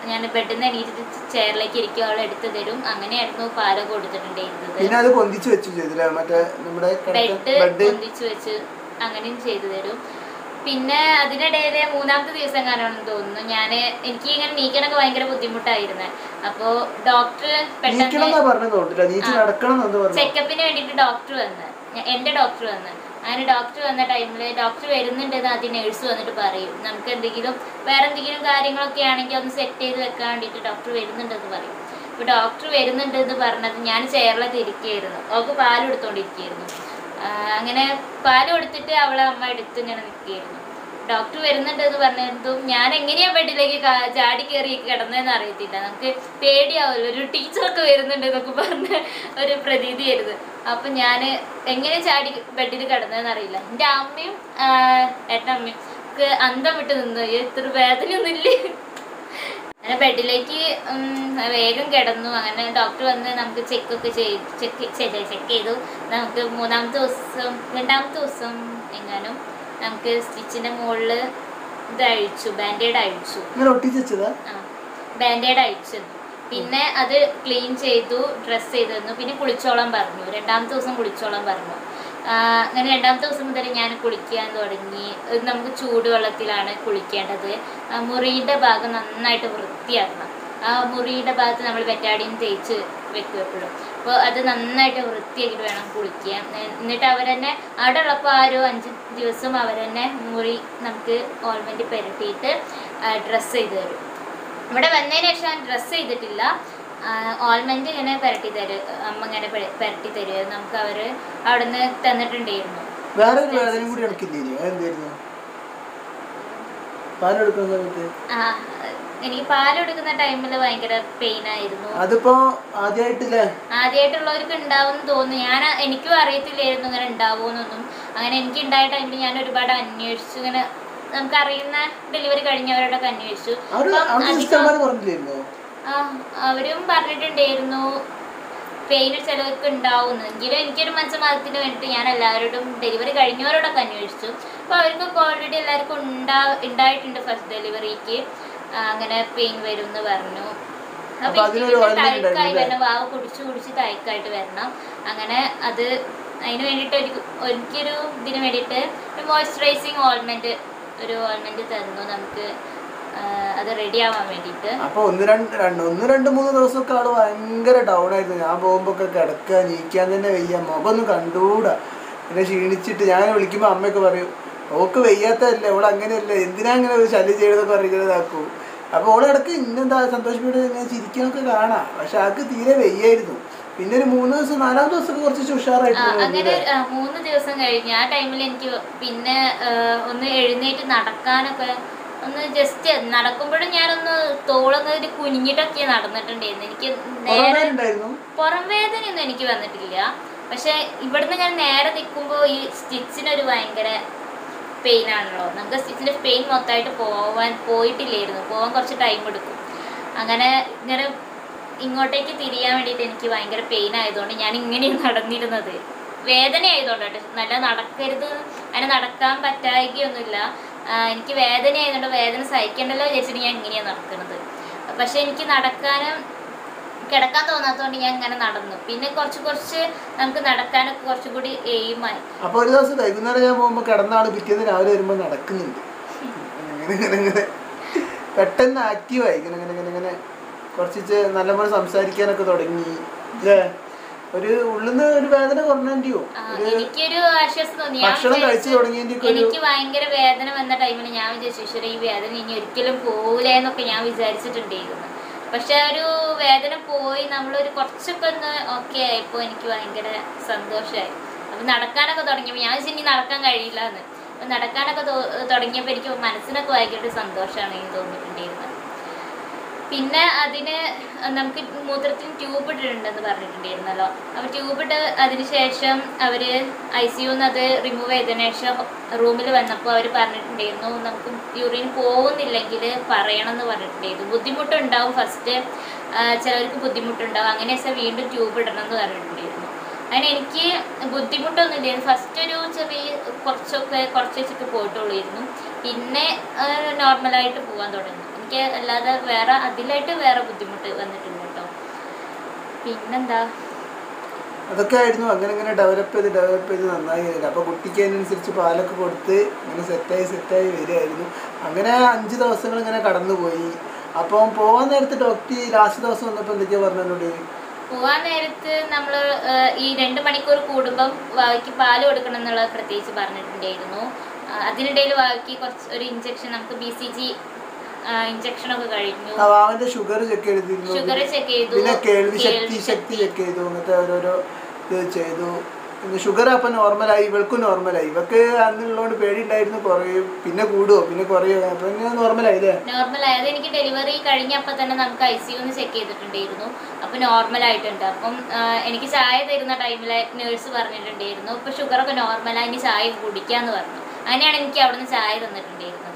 ഞാൻ ബെഡിൽ നിന്ന് എണീറ്റിട്ട് ചെയറിലേക്ക് ഇരിക്കും അവൾ എടുത്തു തരും അങ്ങനെയായിരുന്നു പാലൊക്കെ കൊടുത്തിട്ടുണ്ടായിരുന്നത് പിന്നെ അത് പൊന്തിച്ചു വെച്ചു ചെയ്തില്ലേ മറ്റേ നമ്മുടെ ബെഡ് ബെഡ് പൊന്തിച്ചു വെച്ച് അങ്ങനെയും ചെയ്തു തരും പിന്നെ അതിനിടയിൽ മൂന്നാമത്തെ ദിവസം കാണുമെന്ന് തോന്നുന്നു ഞാൻ എനിക്ക് ഇങ്ങനെ നീക്കണൊക്കെ ഭയങ്കര ബുദ്ധിമുട്ടായിരുന്നു അപ്പോൾ ഡോക്ടർ നീക്കണം പെട്ടെന്ന് എന്നാ പറഞ്ഞു തോന്നില്ല നീച്ച് നടക്കണം എന്ന് പറഞ്ഞു ചെക്കപ്പിന് വേണ്ടിയിട്ട് ഡോക്ടർ വന്ന് ഞ- എൻ്റെ ഡോക്ടർ വന്ന് അങ്ങനെ ഡോക്ടർ വന്ന ടൈമിൽ ഡോക്ടർ വരുന്നുണ്ടെന്ന് ആദ്യം നേഴ്സ് വന്നിട്ട് പറയും നമുക്ക് എന്തെങ്കിലും വേറെ എന്തെങ്കിലും കാര്യങ്ങളൊക്കെ ആണെങ്കിൽ ഒന്ന് സെറ്റ് ചെയ്ത് വെക്കാൻ വേണ്ടിയിട്ട് ഡോക്ടർ വരുന്നുണ്ടെന്ന് പറയും അപ്പോൾ ഡോക്ടർ വരുന്നുണ്ട് എന്ന് പറഞ്ഞത് ഞാൻ ചെയറിലത്ത് ഇരിക്കുകയായിരുന്നു അവൾക്ക് പാൽ കൊടുത്തോണ്ടിരിക്കുകയായിരുന്നു ആ, അങ്ങനെ പാൽ കൊടുത്തിട്ട് അവളെ അമ്മ എടുത്ത് ഇങ്ങനെ നിൽക്കുകയായിരുന്നു ഡോക്ടർ വരുന്നുണ്ട് എന്ന് പറഞ്ഞതും ഞാൻ എങ്ങനെയാ ബെഡിലേക്ക് കാ- ചാടി കയറി കിടന്നതെന്ന് അറിയത്തില്ല നമുക്ക് പേടിയാവുമല്ലോ ഒരു ടീച്ചറൊക്കെ വരുന്നുണ്ട് എന്നൊക്കെ പറഞ്ഞ് ഒരു പ്രതീതിയായിരുന്നു അപ്പം ഞാൻ എങ്ങനെ ചാടി ബെഡിൽ കിടന്നതെന്ന് അറിയില്ല എൻ്റെ അമ്മയും ആ, ഏട്ടനമ്മയും ഒക്കെ അന്തം വിട്ട് നിന്ന് ഇത്ര വേദനയൊന്നുമില്ലേ അങ്ങനെ ബെഡിലേക്ക് ഉം, വേഗം കിടന്നു അങ്ങനെ ഡോക്ടർ വന്ന് നമുക്ക് ചെക്കൊക്കെ ചെയ്ത് ചെക്ക് ചെക്ക് ചെയ്തു നമുക്ക് മൂന്നാമത്തെ ദിവസം രണ്ടാമത്തെ ദിവസം എങ്ങാനും നമുക്ക് സ്റ്റിച്ചിൻ്റെ മുകളിൽ ഇത് അഴിച്ചു ബാൻഡേഡ് അഴിച്ചു ഇങ്ങനെ ഒട്ടിച്ച് വെച്ചതാ ബാൻഡേഡ് അഴിച്ചു പിന്നെ അത് ക്ലീൻ ചെയ്തു ഡ്രസ്സ് ചെയ്തു തന്നു പിന്നെ കുളിച്ചോളാൻ പറഞ്ഞു രണ്ടാമത്തെ ദിവസം കുളിച്ചോളാൻ പറഞ്ഞു ആ, അങ്ങനെ രണ്ടാമത്തെ ദിവസം മുതൽ ഞാൻ കുളിക്കാൻ തുടങ്ങി ഇത് നമുക്ക് ചൂടുവെള്ളത്തിലാണ് കുളിക്കേണ്ടത് ആ, മുറിയുടെ ഭാഗം നന്നായിട്ട് വൃത്തിയാക്കണം ആ മുറിയുടെ ഭാഗത്ത് നമ്മൾ ബെറ്റാഡിയും തേച്ച് വെക്കും എപ്പോഴും അപ്പോൾ അത് നന്നായിട്ട് വൃത്തിയാക്കിയിട്ട് വേണം കുളിക്കാൻ എ- എന്നിട്ട് അവരെന്നെ അവിടെ ഉള്ളപ്പോൾ ആ ഒരു അഞ്ച് ദിവസം അവരെന്നെ മുറി നമുക്ക് ഓൾമെൻറ്റ് പുരട്ടിയിട്ട് ഡ്രസ്സ് ചെയ്ത് തരും ഇവിടെ വന്നതിന് ശേഷം ഡ്രസ്സ് ചെയ്തിട്ടില്ല ഓൾമെന്റ് ഇങ്ങനെ പുരട്ടി തരും അമ്മ ഇങ്ങനെ പെ- പുരട്ടി തരും നമുക്ക് അവര് അവിടുന്ന് തന്നിട്ടുണ്ടായിരുന്നു വേറെ ഒരു വേദനയും കൂടി എടുക്കില്ലേ എന്തായിരുന്നു പാലെടുക്കുന്ന സമയത്ത് ആ എനിക്ക് പാലെടുക്കുന്ന ടൈമിൽ ഭയങ്കര പെയിൻ ആയിരുന്നു അതിപ്പോ ആദ്യമായിട്ടില്ലേ ആദ്യമായിട്ടുള്ളവർക്ക് ഉണ്ടാവും തോന്നുന്നു ഞാൻ എനിക്കും അറിയത്തില്ലായിരുന്നു ഇങ്ങനെ ഉണ്ടാവുമെന്നൊന്നും അങ്ങനെ എനിക്ക് ഉണ്ടായ ടൈമിൽ ഞാൻ ഒരുപാട് അന്വേഷിച്ചു ഇങ്ങനെ നമുക്ക് അറിയുന്ന ഡെലിവറി കഴിഞ്ഞവരോടൊക്കെ അന്വേഷിച്ചു അവര് അപ്പം അവിടുത്തെ അധികം- സിസ്റ്റർമാര് പറഞ്ഞില്ലായിരുന്നോ ആ അവരും പറഞ്ഞിട്ടുണ്ടായിരുന്നു പെയിൻ ചിലവർക്ക് ഉണ്ടാവുന്നു എങ്കിലും എനിക്കൊരു മനസ്സമാസത്തിന് വേണ്ടിയിട്ട് ഞാൻ എല്ലാവരോടും ഡെലിവറി കഴിഞ്ഞവരോടൊക്കെ അന്വേഷിച്ചു അപ്പോൾ അവർക്കൊക്കെ ഓൾറെഡി എല്ലാവർക്കും ഉണ്ടാ ഉണ്ടായിട്ടുണ്ട് ഫസ്റ്റ് ഡെലിവറിക്ക് അങ്ങനെ പെയിൻ വരും എന്ന് പറഞ്ഞു അപ്പൊ അപ്പൊ അതിനൊരു എനിക്ക് ointment തയക്കായി ഉണ്ടായിരുന്നു വരണം വാവ് കുടിച്ച് കുടിച്ച് തയക്കായിട്ട് വരണം അങ്ങനെ അത് അതിന് വേണ്ടിയിട്ട് ഒരു എനിക്കൊരു ഇതിന് വേണ്ടിയിട്ട് ഒരു മോയ്സ്ചറൈസിങ് ഓൾമെന്റ് ഒരു ഓൾമെന്റ് തന്നു നമുക്ക് ആ, അത് റെഡി ആവാൻ വേണ്ടിയിട്ട് അപ്പൊ ഒന്ന് രണ്ട് രണ്ട് ഒന്ന് രണ്ട് മൂന്ന് ദിവസമൊക്കെ ആള് ഭയങ്കര ഡൗൺ ആയിരുന്നു ഞാൻ പോകുമ്പോ ഒക്കെ കിടക്കുക നീക്കാൻ തന്നെ വയ്യ മുഖമൊന്നും കണ്ടുകൂടാ പിന്നെ ക്ഷീണിച്ചിട്ട് ഞാൻ വിളിക്കുമ്പോ അമ്മയൊക്കെ പറയും ഓക്ക് വയ്യാത്തതല്ലേ ഓള് അങ്ങനെയല്ലേ എന്തിനാ അങ്ങനെ ഒരു ശല്യം ചെയ്തതൊക്കെ പറയുന്നതാക്കൂ അപ്പൊ ഓള് ഇടക്ക് ഇന്നെന്താ സന്തോഷപ്പെട്ട് ഇങ്ങനെ ചിരിക്കണൊക്കെ കാണാം പക്ഷെ ആൾക്ക് തീരെ വയ്യായിരുന്നു പിന്നെ ഒരു മൂന്ന് ദിവസം നാലാം ദിവസമൊക്കെ കുറച്ച് ഉഷാറായിട്ട് ആ, തോന്നി അങ്ങനെ അല്ലേ? ആ, മൂന്ന് ദിവസം കഴിഞ്ഞ് ആ ടൈമിൽ എനിക്ക് പിന്നെ ആ, ഒന്ന് എഴുന്നേറ്റ് നടക്കാനൊക്കെ ഒന്ന് ജസ്റ്റ് നടക്കുമ്പോഴും ഞാനൊന്ന് തോളൊന്ന് ഒരു കുനിഞ്ഞിട്ടൊക്കെ നടന്നിട്ടുണ്ടായിരുന്നു എനിക്ക് നേരെ പുറമേലുണ്ടായിരുന്നു പുറം വേദനയൊന്നും എനിക്ക് വന്നിട്ടില്ല പക്ഷെ ഇവിടുന്ന് ഞാൻ നേരെ നിൽക്കുമ്പോൾ ഈ സ്റ്റിച്ചിനൊരു ഭയങ്കര പെയിൻ ആണല്ലോ നമുക്ക് സ്റ്റിച്ചിന്റെ പെയിൻ മൊത്തമായിട്ട് പോവാൻ പോയിട്ടില്ലായിരുന്നു പോവാൻ കുറച്ച് ടൈം എടുക്കും അങ്ങനെ ഇങ്ങനെ ഇങ്ങോട്ടേക്ക് തിരിയാൻ വേണ്ടിയിട്ട് എനിക്ക് ഭയങ്കര പെയിൻ ആയതുകൊണ്ട് ഞാൻ ഇങ്ങനെയാണ് നടന്നിരുന്നത് വേദന ആയതുകൊണ്ട് കേട്ടോ നല്ല നടക്കരുത് അങ്ങനെ നടക്കാൻ പറ്റായികയൊന്നുമില്ല ആ, എനിക്ക് വേദന ആയതുകൊണ്ട് വേദന സഹിക്കണ്ടല്ലോ വിചാരിച്ചിട്ട് ഞാൻ ഇങ്ങനെയാണ് നടക്കുന്നത് പക്ഷെ എനിക്ക് നടക്കാനും കിടക്കാൻ തോന്നാത്തതുകൊണ്ട് ഞാൻ ഇങ്ങനെ നടന്നു പിന്നെ കുറച്ച് കുറച്ച് നമുക്ക് നടക്കാനൊക്കെ കുറച്ചും കൂടി എയിമായി അപ്പൊ ഒരു ദിവസം വൈകുന്നേരം ഞാൻ പോകുമ്പോ കിടന്ന ആള് പിറ്റേന്ന് രാവിലെ വരുമ്പോ നടക്കുന്നുണ്ട് ഇങ്ങനെ ഇങ്ങനെ ഇങ്ങനെ പെട്ടെന്ന് ആക്റ്റീവായി ഇങ്ങനെ ഇങ്ങനെ ഇങ്ങനെ ഇങ്ങനെ കുറച്ച് നല്ലപോലെ സംസാരിക്കാനൊക്കെ തുടങ്ങി അല്ലേ ഒരു ഉള്ളിന്ന് ഒരു വേദന കുറഞ്ഞോ ആ, ഒരു എനിക്കൊരു ആശ്വാസം തോന്നി ഞാൻ ഭക്ഷണം കഴിച്ചു വിചാരിച്ചു തുടങ്ങിയതിന്റെ ഒക്കെ ഒരു എനിക്ക് ഭയങ്കര വേദന വന്ന ടൈമിൽ ഞാൻ വിചാരിച്ചു ഈശ്വര ഈ വേദന ഇനി ഒരിക്കലും പോകില്ല എന്നൊക്കെ ഞാൻ വിചാരിച്ചിട്ടുണ്ടായിരുന്നു പക്ഷെ ആ ഒരു വേദന പോയി നമ്മളൊരു കുറച്ചൊക്കെ ഒന്ന് ഓക്കെ ആയപ്പോൾ എനിക്ക് ഭയങ്കര സന്തോഷമായി അപ്പം നടക്കാനൊക്കെ തുടങ്ങിയപ്പോൾ ഞാൻ വിചാരിച്ചു ഇനി നടക്കാൻ കഴിയില്ല എന്ന് അപ്പം നടക്കാനൊക്കെ തോ- തുടങ്ങിയപ്പോൾ എനിക്ക് മനസ്സിനൊക്കെ ഭയങ്കര ഒരു സന്തോഷമാണ് എനിക്ക് തോന്നിയിട്ടുണ്ടായിരുന്നത് പിന്നെ അതിന് നമുക്ക് മൂത്രത്തിന് ട്യൂബ് ഇട്ടിട്ടുണ്ടെന്ന് പറഞ്ഞിട്ടുണ്ടായിരുന്നല്ലോ അപ്പോൾ ട്യൂബ് ഇട്ട് അതിന് ശേഷം അവർ ഐ സി യുന്ന് അത് റിമൂവ് ചെയ്തതിന് ശേഷം റൂമിൽ വന്നപ്പോൾ അവർ പറഞ്ഞിട്ടുണ്ടായിരുന്നു നമുക്ക് യൂറിൻ പോകുന്നില്ലെങ്കിൽ പറയണം എന്ന് പറഞ്ഞിട്ടുണ്ടായിരുന്നു ബുദ്ധിമുട്ടുണ്ടാവും ഫസ്റ്റ് ചിലർക്ക് ബുദ്ധിമുട്ടുണ്ടാവും അങ്ങനെ വെച്ചാൽ വീണ്ടും ട്യൂബ് ഇടണം എന്ന് പറഞ്ഞിട്ടുണ്ടായിരുന്നു അതിന് എനിക്ക് ബുദ്ധിമുട്ടൊന്നും ഇല്ലായിരുന്നു ഫസ്റ്റ് ഒരു ചെറിയ കുറച്ചൊക്കെ കുറച്ച് വെച്ചൊക്കെ പോയിട്ടുള്ളായിരുന്നു പിന്നെ നോർമലായിട്ട് പോകാൻ തുടങ്ങി എനിക്ക് അല്ലാതെ വേറെ അതിലായിട്ട് വേറെ ബുദ്ധിമുട്ട് വന്നിട്ടുണ്ട് കേട്ടോ പിന്നെന്താ അതൊക്കെ ആയിരുന്നു അങ്ങനെ അങ്ങനെ ഡെവലപ്പ് ചെയ്ത് ഡെവലപ്പ് ചെയ്ത് നന്നായി വരിക അപ്പോൾ കുട്ടിക്ക് അതിനനുസരിച്ച് പാലൊക്കെ കൊടുത്ത് ഇങ്ങനെ സെറ്റായി സെറ്റായി വരികയായിരുന്നു അങ്ങനെ അഞ്ച് ദിവസങ്ങൾ ഇങ്ങനെ കടന്നുപോയി അപ്പം പോകാൻ നേരത്ത് ഡോക്ടർ ലാസ്റ്റ് ദിവസം വന്നപ്പോൾ എന്തൊക്കെയാ പറഞ്ഞോട് പോവാൻ നേരത്ത് നമ്മൾ ഈ രണ്ട് മണിക്കൂർ കൂടുമ്പം വാവയ്ക്ക് പാല് കൊടുക്കണം എന്നുള്ളത് പ്രത്യേകിച്ച് പറഞ്ഞിട്ടുണ്ടായിരുന്നു ആ, അതിനിടയിൽ വാവയ്ക്ക് കുറച്ച് ഒരു ഇഞ്ചക്ഷൻ നമുക്ക് ബി സി ജി ഇഞ്ചക്ഷൻ ഒക്കെ കഴിഞ്ഞു അവന്റെ ഷുഗർ ചെക്ക് ചെയ്തിരുന്നു ഷുഗർ ചെക്ക് ചെയ്തു പിന്നെ കേൾവി ശക്തി കേൾവി ശക്തി ചെക്ക് ചെയ്തു അങ്ങനത്തെ ഓരോരോ ഇത് ചെയ്തു പിന്നെ ഷുഗർ അപ്പം നോർമലായി ഇവൾക്കും നോർമലായി ഇവക്ക് അന്നുള്ളതുകൊണ്ട് പേടിയുണ്ടായിരുന്നു കുറയും പിന്നെ കൂടുവോ പിന്നെ കുറയോ അപ്പം ഇങ്ങനെ നോർമലായി അല്ലേ നോർമൽ ആയത് എനിക്ക് ഡെലിവറി കഴിഞ്ഞപ്പോൾ തന്നെ നമുക്ക് ഐ സി യുന്ന് ചെക്ക് ചെയ്തിട്ടുണ്ടായിരുന്നു അപ്പോൾ നോർമൽ ആയിട്ടുണ്ട് അപ്പം ആ, എനിക്ക് ചായ തരുന്ന ടൈമിൽ നേഴ്സ് പറഞ്ഞിട്ടുണ്ടായിരുന്നു ഇപ്പോൾ ഷുഗറൊക്കെ നോർമലായി ഇനി ചായ കുടിക്കാന്ന് പറഞ്ഞു അങ്ങനെയാണ് എനിക്ക് അവിടുന്ന് ചായ തന്നിട്ടുണ്ടായിരുന്നത്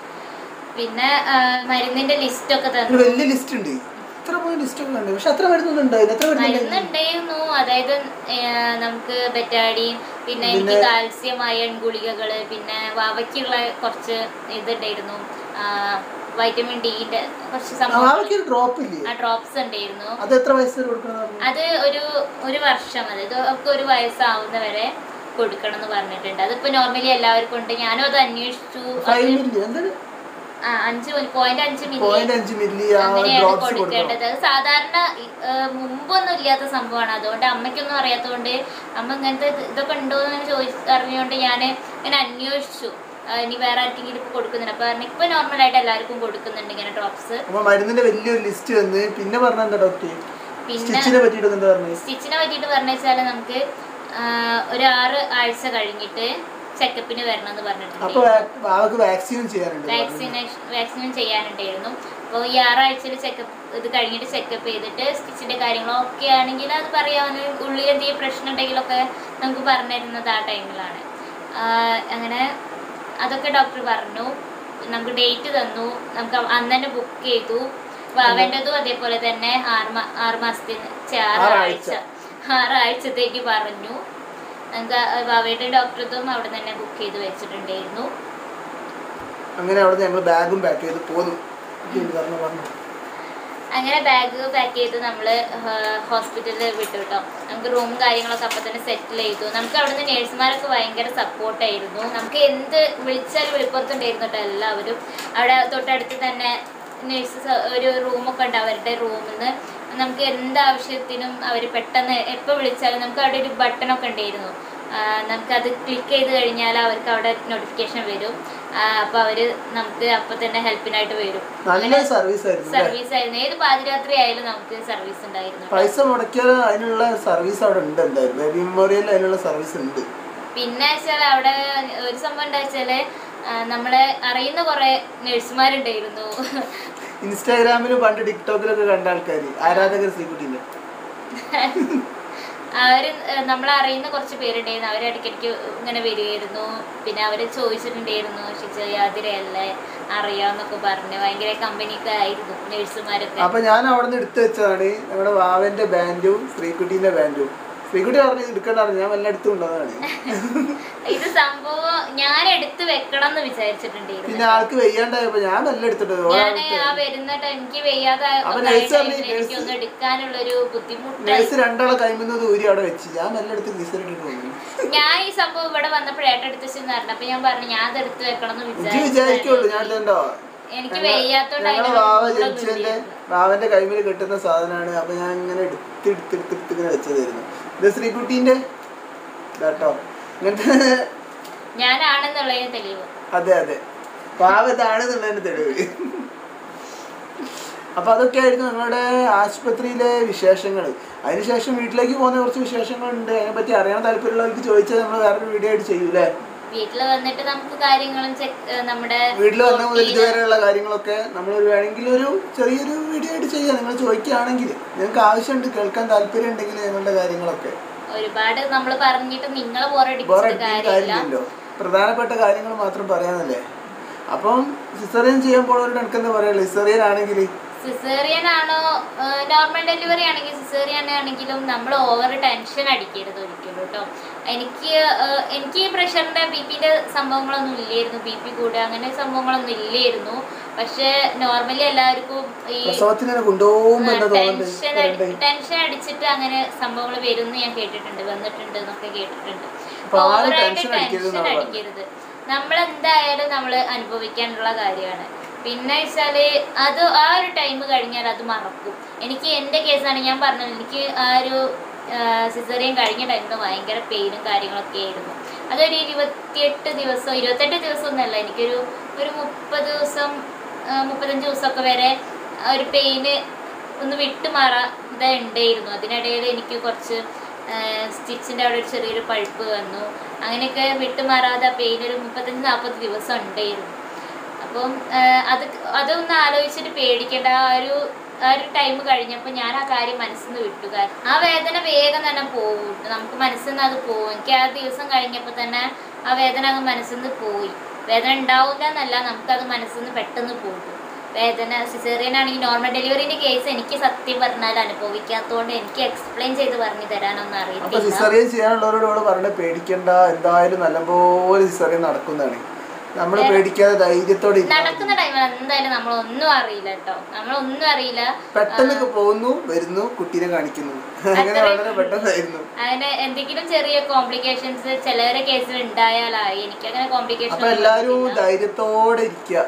പിന്നെ ആ, മരുന്നിന്റെ ലിസ്റ്റൊക്കെ ഒരു തന്നു വലിയ ലിസ്റ്റ് ഉണ്ട് ഇത്ര പോയി ലിസ്റ്റ് ഒക്കെ ഉണ്ട് പക്ഷെ അത്ര മരുന്നൊന്നും ഉണ്ടായില്ല എത്ര മരുന്നുണ്ടായിരുന്നു മരുന്നുണ്ടായിരുന്നു അതായത് ആ, നമുക്ക് ബെറ്റാഡിൻ പിന്നെ എനിക്ക് പിന്നെ- കാൽസ്യം അയൺ ഗുളികകള് പിന്നെ വാവയ്ക്കുള്ള കുറച്ച് ഇതുണ്ടായിരുന്നു വൈറ്റമിൻ ഡിന്റെ കുറച്ച് സംഭവം അവയ്ക്ക് ഒരു ഡ്രോപ്പ് ഇല്ലേ ആ ഡ്രോപ്സ് ഉണ്ടായിരുന്നു അത് എത്ര വയസ്സ് വരെ കൊടുക്കണം എന്ന് പറഞ്ഞു? അത് ഒരു ഒരു വർഷം അതായത് അവർക്ക് ഒരു വയസ്സാവുന്ന വരെ കൊടുക്കണം എന്ന് പറഞ്ഞിട്ടുണ്ട് അതിപ്പോ നോർമലി എല്ലാവർക്കും ഉണ്ട് ഞാനും അത് അന്വേഷിച്ചു ഫൈവ് മില്ലി എന്താണ് ആ, അഞ്ച് പോയിന്റ് അഞ്ച് മില്ലി പോയിന്റ് അഞ്ച് മില്ലി ആ അങ്ങനെയാണ് ഡ്രോപ്സ് കൊടുക്കണം കൊടുക്കേണ്ടത് അത് സാധാരണ ഈ, ഏ, മുമ്പൊന്നും ഇല്ലാത്ത സംഭവമാണ് അതുകൊണ്ട് അമ്മയ്ക്കൊന്നും അറിയാത്തതുകൊണ്ട് അമ്മ ഇങ്ങനത്തെ ഇത് ഇതൊക്കെ ഉണ്ടോ എന്ന് ചോദിച്ച് അറിഞ്ഞുകൊണ്ട് ഞാൻ ഇങ്ങനെ അന്വേഷിച്ചു ആ, ഇനി വേറെ ആർക്കെങ്കിലും ഇപ്പൊ കൊടുക്കുന്നുണ്ട് അപ്പൊ പറഞ്ഞു ഇപ്പൊ നോർമലായിട്ട് എല്ലാവർക്കും കൊടുക്കുന്നുണ്ട് ഇങ്ങനെ ഡ്രോപ്സ് അപ്പൊ മരുന്നിന്റെ വലിയൊരു ലിസ്റ്റ് വന്ന് പിന്നെ പറഞ്ഞ എന്താ ഡോക്ടർ പിന്നെ സ്റ്റിച്ചിനെ പറ്റിയിട്ട് എന്താ പറഞ്ഞത് സ്റ്റിച്ചിനെ പറ്റിയിട്ട് പറഞ്ഞു വെച്ചാൽ നമുക്ക് ആ, ഒരു ആറ് ആഴ്ച കഴിഞ്ഞിട്ട് ചെക്കപ്പിന് വരണം എന്ന് അപ്പൊ പറഞ്ഞിട്ടുണ്ട് അവക്ക് വാക്സിനും ചെയ്യാനുണ്ട് വാക്സിനേഷൻ വാക്സിനും ചെയ്യാനുണ്ടായിരുന്നു അപ്പോൾ ഈ ആറാഴ്ചയിൽ ചെക്കപ്പ് ഇത് കഴിഞ്ഞിട്ട് ചെക്കപ്പ് ചെയ്തിട്ട് സ്റ്റിച്ചിന്റെ കാര്യങ്ങളൊക്കെ ആണെങ്കിൽ അത് പറയാൻ ഉള്ളിൽ എന്തെങ്കിലും പ്രശ്നം ഉണ്ടെങ്കിലൊക്കെ നമുക്ക് പറഞ്ഞിരുന്നത് ആ ടൈമിലാണ് അങ്ങനെ അതൊക്കെ ഡോക്ടർ പറഞ്ഞു നമുക്ക് ഡേറ്റ് തന്നു നമുക്ക് അന്ന് തന്നെ ബുക്ക് ചെയ്തു വാവേണ്ടതും അതേപോലെ തന്നെ ആറ് മാ ആറ് മാസത്തിന് ഛെ, ആറാഴ്ച ആറാഴ്ചത്തേക്ക് പറഞ്ഞു നമുക്ക് വാവയുടെ ഡോക്ടറതും അവിടെ തന്നെ ബുക്ക് ചെയ്ത് വെച്ചിട്ടുണ്ടായിരുന്നു അങ്ങനെ അവിടെ ഞങ്ങൾ ബാഗും പാക്ക് ചെയ്ത് പോന്നു ഇത് പറഞ്ഞു പറഞ്ഞു അങ്ങനെ ബാഗ് പാക്ക് ചെയ്ത് നമ്മൾ ഹോസ്പിറ്റലിൽ വിട്ടു കേട്ടോ നമുക്ക് റൂമും കാര്യങ്ങളൊക്കെ അപ്പം തന്നെ സെറ്റിൽ ചെയ്തു നമുക്ക് അവിടുന്ന് നേഴ്സുമാരൊക്കെ ഭയങ്കര സപ്പോർട്ടായിരുന്നു നമുക്ക് എന്ത് വിളിച്ചാലും വെളിപ്പുറത്തുണ്ടായിരുന്നു കേട്ടോ എല്ലാവരും അവിടെ തൊട്ടടുത്ത് തന്നെ നേഴ്സസ് ഒരു റൂമൊക്കെ ഉണ്ട് അവരുടെ റൂമിൽ നിന്ന് നമുക്ക് എന്ത് ആവശ്യത്തിനും അവർ പെട്ടെന്ന് എപ്പോൾ വിളിച്ചാലും നമുക്ക് അവിടെ ഒരു ബട്ടണൊക്കെ ഉണ്ടായിരുന്നു ആ, നമുക്കത് ക്ലിക്ക് ചെയ്ത് കഴിഞ്ഞാൽ അവർക്ക് അവിടെ നോട്ടിഫിക്കേഷൻ വരും അപ്പോൾ അവർ നമുക്ക് അപ്പം തന്നെ ഹെൽപ്പിനായിട്ട് വരും നല്ല സർവീസ് ആയിരുന്നു അല്ലേ സർവീസ് ആയിരുന്നു ഏത് പാതിരാത്രി ആയാലും നമുക്ക് സർവീസ് ഉണ്ടായിരുന്നു ട്ടോ. പൈസ മുടക്കിയാൽ അതിനുള്ള സർവീസ് അവിടെ ഉണ്ട് എന്തായാലും ബേബി മെമ്മോറിയലിൽ അതിനുള്ള സർവീസ് ഉണ്ട് പിന്നെ വെച്ചാൽ അവിടെ ഒരു സംഭവം എന്താ വെച്ചാല് ആ, നമ്മളെ അറിയുന്ന കുറെ നഴ്സുമാരുണ്ടായിരുന്നു ഇൻസ്റ്റാഗ്രാമിലും പണ്ട് ടിക്ടോക്കിലൊക്കെ കണ്ട ആൾക്കാർ ആരാധകർ ശ്രീകുട്ടീൻ്റെ അവര് നമ്മളെ അറിയുന്ന കുറച്ച് പേരുണ്ടായിരുന്നു അവർ ഇടയ്ക്കിടയ്ക്ക് ഇങ്ങനെ വരികയായിരുന്നു പിന്നെ അവർ ചോദിച്ചിട്ടുണ്ടായിരുന്നു ഷിജയാതിരയല്ലേ അറിയാന്നൊക്കെ പറഞ്ഞ് ഭയങ്കര കമ്പനിയൊക്കെ ആയിരുന്നു നഴ്സുമാരൊക്കെ അപ്പൊ ഞാൻ അവിടെ നിന്ന് എടുത്തു വെച്ചതാണ് നമ്മുടെ വാവന്റെ ബാൻഡും ശ്രീകുട്ടീന്റെ ബാൻഡും ശ്രീകുട്ടി പറഞ്ഞു എടുക്കണ്ട പറഞ്ഞു ഞാൻ വല്ല എടുത്തു കൊണ്ടതാണ് ഇത് സംഭവം ഞാൻ എടുത്ത് വെക്കണം എന്ന് വിചാരിച്ചിട്ടുണ്ടായിരുന്നു പിന്നെ ആൾക്ക് വെയ്യാണ്ടായപ്പോ ഞാൻ വല്ല എടുത്തിട്ട് ഞാൻ ആ വരുന്ന ടൈം എനിക്ക് വയ്യാതെ അപ്പൊ ഒക്കെ ആയ nurse പറഞ്ഞ് ടൈമിൽ എനിക്കൊന്നും എടുക്കാനുള്ളൊരു ബുദ്ധിമുട്ടായി നേഴ്സ് രണ്ടാളെ കൈമുന്നത് ഊരി അവിടെ വെച്ച് ഞാൻ വല്ല എടുത്ത് ഗീസറിട്ട് തോന്നി ഞാൻ ഈ സംഭവം ഇവിടെ വന്നപ്പോൾ ഏട്ടെടുത്ത് വെച്ചെന്ന് പറഞ്ഞു അപ്പൊ ഞാൻ പറഞ്ഞു ഞാൻ അത് എടുത്ത് വെക്കണം എന്ന് ഇജ്ജ് വിചാരിക്കുള്ളൂ ഞാൻ എടുത്തോ എനിക്ക് വയ്യാത്തോണ്ട് ഞങ്ങളെ അതിനുള്ള വാവ മൂടൊന്നും ജനിച്ചതിന്റെ ഇല്ലായിരുന്നു. വാവന്റെ കൈമിൽ കിട്ടുന്ന സാധനമാണ് അപ്പൊ ഞാൻ ഇങ്ങനെ എടുത്ത് എടുത്ത് എടുത്ത് എടുത്ത് ഇങ്ങനെ വെച്ചതായിരുന്നു ഇത് ശ്രീകുട്ടീന്റെ കേട്ടോ ഇങ്ങനത്തെ ഞാനാണെന്നുള്ളതിന് തെളിവ് അതെ അതെ പാവത്താണെന്നുള്ളതിന് തെളിവ് അപ്പൊ അതൊക്കെ ആയിരുന്നു ഞങ്ങളുടെ ആശുപത്രിയിലെ വിശേഷങ്ങൾ അതിനുശേഷം വീട്ടിലേക്ക് പോകുന്ന കുറച്ച് വിശേഷങ്ങളുണ്ട് അതിനെപ്പറ്റി അറിയാൻ താല്പര്യമുള്ളവർക്ക് ചോദിച്ചാൽ നമ്മൾ വേറൊരു വീഡിയോ ആയിട്ട് ചെയ്യൂലേ വീട്ടിൽ വന്നിട്ട് നമുക്ക് കാര്യങ്ങളും ചെക്ക് നമ്മുടെ വീട്ടിൽ വന്ന മുതൽ routine- ഇതുവരെയുള്ള കാര്യങ്ങളൊക്കെ നമ്മൾ വേണമെങ്കിൽ ഒരു ചെറിയൊരു വീഡിയോ ആയിട്ട് ചെയ്യാം നിങ്ങൾ ചോദിക്കുകയാണെങ്കിൽ നിങ്ങൾക്ക് ആവശ്യമുണ്ട് കേൾക്കാൻ താല്പര്യം ഉണ്ടെങ്കിൽ ഞങ്ങളുടെ കാര്യങ്ങളൊക്കെ ഒരുപാട് നമ്മൾ പറഞ്ഞിട്ട് നിങ്ങളെ ബോറടിച്ചിട്ട് ബോറടിക്കുന്ന കാര്യമില്ല കാര്യമില്ലല്ലോ പ്രധാനപ്പെട്ട കാര്യങ്ങൾ മാത്രം പറയാനല്ലേ അപ്പം സിസറിയൻ ചെയ്യാൻ പോണവരോട് എനിക്ക് എന്താ പറയാ സിസറിയൻ ആണെങ്കിൽ സിസേറിയൻ ആണോ നോർമൽ ഡെലിവറി ആണെങ്കിൽ സിസേറിയൻ ആണെങ്കിലും നമ്മൾ ഓവർ ടെൻഷൻ അടിക്കരുത് ഒരിക്കലും കേട്ടോ എനിക്ക് ഏഹ്, എനിക്ക് ഈ പ്രഷറിന്റെ ബി പിന്റെ സംഭവങ്ങളൊന്നും ഇല്ലായിരുന്നു ബി പി കൂടുക അങ്ങനെ സംഭവങ്ങളൊന്നും ഇല്ലായിരുന്നു പക്ഷെ നോർമലി എല്ലാവർക്കും ഈ പ്രസവത്തിന് തന്നെ കൊണ്ടുപോകുമ്പോ എന്താ തോന്നുന്നുണ്ട് ടെൻഷൻ വരണ്ടേ? ടെൻഷൻ അടിച്ചിട്ട് അങ്ങനെ സംഭവങ്ങൾ വരുമെന്ന് ഞാൻ കേട്ടിട്ടുണ്ട് വന്നിട്ടുണ്ട് എന്നൊക്കെ കേട്ടിട്ടുണ്ട് അപ്പൊ ആരും ഓവറായിട്ട് ടെൻഷൻ അടിക്കരുത് ടെൻഷൻ എന്നാണ് അടിക്കരുത് നമ്മൾ എന്തായാലും നമ്മൾ അനുഭവിക്കാനുള്ള കാര്യമാണ് പിന്നെ വെച്ചാല് അത് ആ ഒരു ടൈം കഴിഞ്ഞാൽ അത് മറക്കും എനിക്ക് എൻ്റെ കേസാണ് ഞാൻ പറഞ്ഞത് എനിക്ക് ആ ഒരു സിസേറിയൻ കഴിഞ്ഞ ടൈമിൽ ഭയങ്കര പെയിനും കാര്യങ്ങളൊക്കെ ആയിരുന്നു അതൊരു ഇരുപത്തിയെട്ട് ദിവസം ഇരുപത്തെട്ട് ദിവസം ഒന്നല്ല എനിക്കൊരു ഒരു മുപ്പത് ദിവസം ആ, മുപ്പത്തഞ്ച് ദിവസമൊക്കെ വരെ ആ ഒരു പെയിന് ഒന്ന് വിട്ടുമാറാതെ ഉണ്ടായിരുന്നു അതിനിടയിൽ എനിക്ക് കുറച്ച് സ്റ്റിച്ചിൻ്റെ അവിടെ ഒരു ചെറിയൊരു പഴുപ്പ് വന്നു അങ്ങനെയൊക്കെ വിട്ടുമാറാതെ പെയിൻ ഒരു മുപ്പത്തഞ്ച് നാൽപ്പത് ദിവസം ഉണ്ടായിരുന്നു അപ്പം ആ, അത് അതൊന്ന് ആലോചിച്ചിട്ട് പേടിക്കേണ്ട ആ ഒരു ആ ഒരു ടൈം കഴിഞ്ഞപ്പോൾ ഞാൻ ആ കാര്യം മനസ്സിൽ നിന്ന് വിട്ടു കാരണം ആ വേദന വേഗം തന്നെ പോകും നമുക്ക് മനസ്സിൽ നിന്ന് അത് പോകും എനിക്ക് ആ ദിവസം കഴിഞ്ഞപ്പോൾ തന്നെ ആ വേദന അങ്ങ് മനസ്സിൽ നിന്ന് പോയി വേദന ഉണ്ടാവില്ല എന്നല്ല നമുക്കത് മനസ്സിൽ നിന്ന് പെട്ടെന്ന് പോകും വേദന സിസേറിയൻ ആണെങ്കിൽ നോർമൽ ഡെലിവറിന്റെ കേസ് എനിക്ക് സത്യം പറഞ്ഞാൽ അനുഭവിക്കാത്തതുകൊണ്ട് എനിക്ക് എക്സ്പ്ലെയിൻ ചെയ്ത് പറഞ്ഞു തരാനൊന്നും അപ്പൊ അറിയത്തില്ല സിസറിയൻ ചെയ്യാനുള്ളവരോട് ഇവിടെ പറഞ്ഞ പേടിക്കണ്ട എന്തായാലും നല്ലപോലെ സിസറിയൻ നടക്കുന്നതാണ് നമ്മൾ പേടിക്കാതെ ധൈര്യത്തോടെ ഇരുന്നാ മതി. നടക്കുന്ന ടൈമിൽ എന്തായാലും നമ്മളൊന്നും അറിയില്ല കേട്ടോ നമ്മളൊന്നും അറിയില്ല പെട്ടെന്ന് പോകുന്നു വരുന്നു കുട്ടീനെ കാണിക്കുന്നു അങ്ങനെ വളരെ പെട്ടെന്നായിരുന്നു അങ്ങനെ എന്തെങ്കിലും ചെറിയ കോംപ്ലിക്കേഷൻസ് ചിലവരെ കേസിൽ ഉണ്ടായാലായി എനിക്ക് അങ്ങനെ കോംപ്ലിക്കേഷൻ അപ്പൊ എല്ലാരും ധൈര്യത്തോടെ ഇരിക്കുക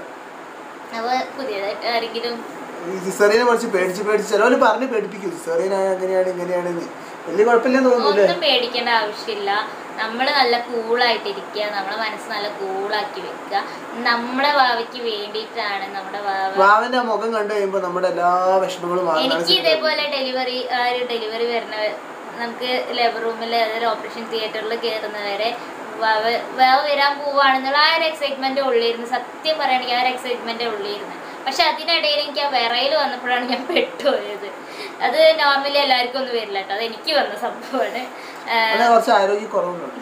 അപ്പൊ പുതിയതായിട്ട് ആരെങ്കിലും ഈ സിസറിയനെ കുറിച്ച് പേടിച്ച് പേടിച്ച് ചിലവര് പറഞ്ഞ് പേടിപ്പിക്കും സിസറിയൻ ആയ അങ്ങനെയാണ് ഇങ്ങനെയാണെന്ന് വലിയ കുഴപ്പമില്ലെന്ന് തോന്നുന്നില്ലേ ഒന്നും പേടിക്കേണ്ട ആവശ്യമില്ല നമ്മൾ നല്ല കൂളായിട്ടിരിക്കുക നമ്മളെ മനസ്സ് നല്ല കൂളാക്കി വെക്കുക നമ്മളെ ഭാവിക്ക് വേണ്ടിയിട്ടാണ് നമ്മുടെ ഭാവ വാവന്റെ ആ മുഖം കണ്ടു കഴിയുമ്പോ നമ്മുടെ എല്ലാ വിഷമങ്ങളും മാറുന്നതാണ് എനിക്ക് ഇതേപോലെ ഡെലിവറി ആ ഒരു ഡെലിവറി വരുന്ന നമുക്ക് ലേബർ റൂമിൽ അതായത് ഓപ്പറേഷൻ തിയേറ്ററിൽ കയറുന്നവരെ വാവ വാവ വരാൻ പോവാണെന്നുള്ള ആ ഒരു എക്സൈറ്റ്മെന്റ് ഉള്ളിരുന്നു സത്യം പറയുകയാണെങ്കിൽ ആ ഒരു എക്സൈറ്റ്മെന്റ് ഉള്ളിരുന്നു പക്ഷെ അതിനിടയിൽ എനിക്ക് ആ വിറയിൽ വന്നപ്പോഴാണ് ഞാൻ പെട്ടുപോയത് അത് നോർമലി എല്ലാവർക്കും ഒന്നും വരില്ല കേട്ടോ അത് എനിക്ക് വന്ന സംഭവമാണ് ആഹ് അതെ കുറച്ച് ആരോഗ്യ കുറവുണ്ട്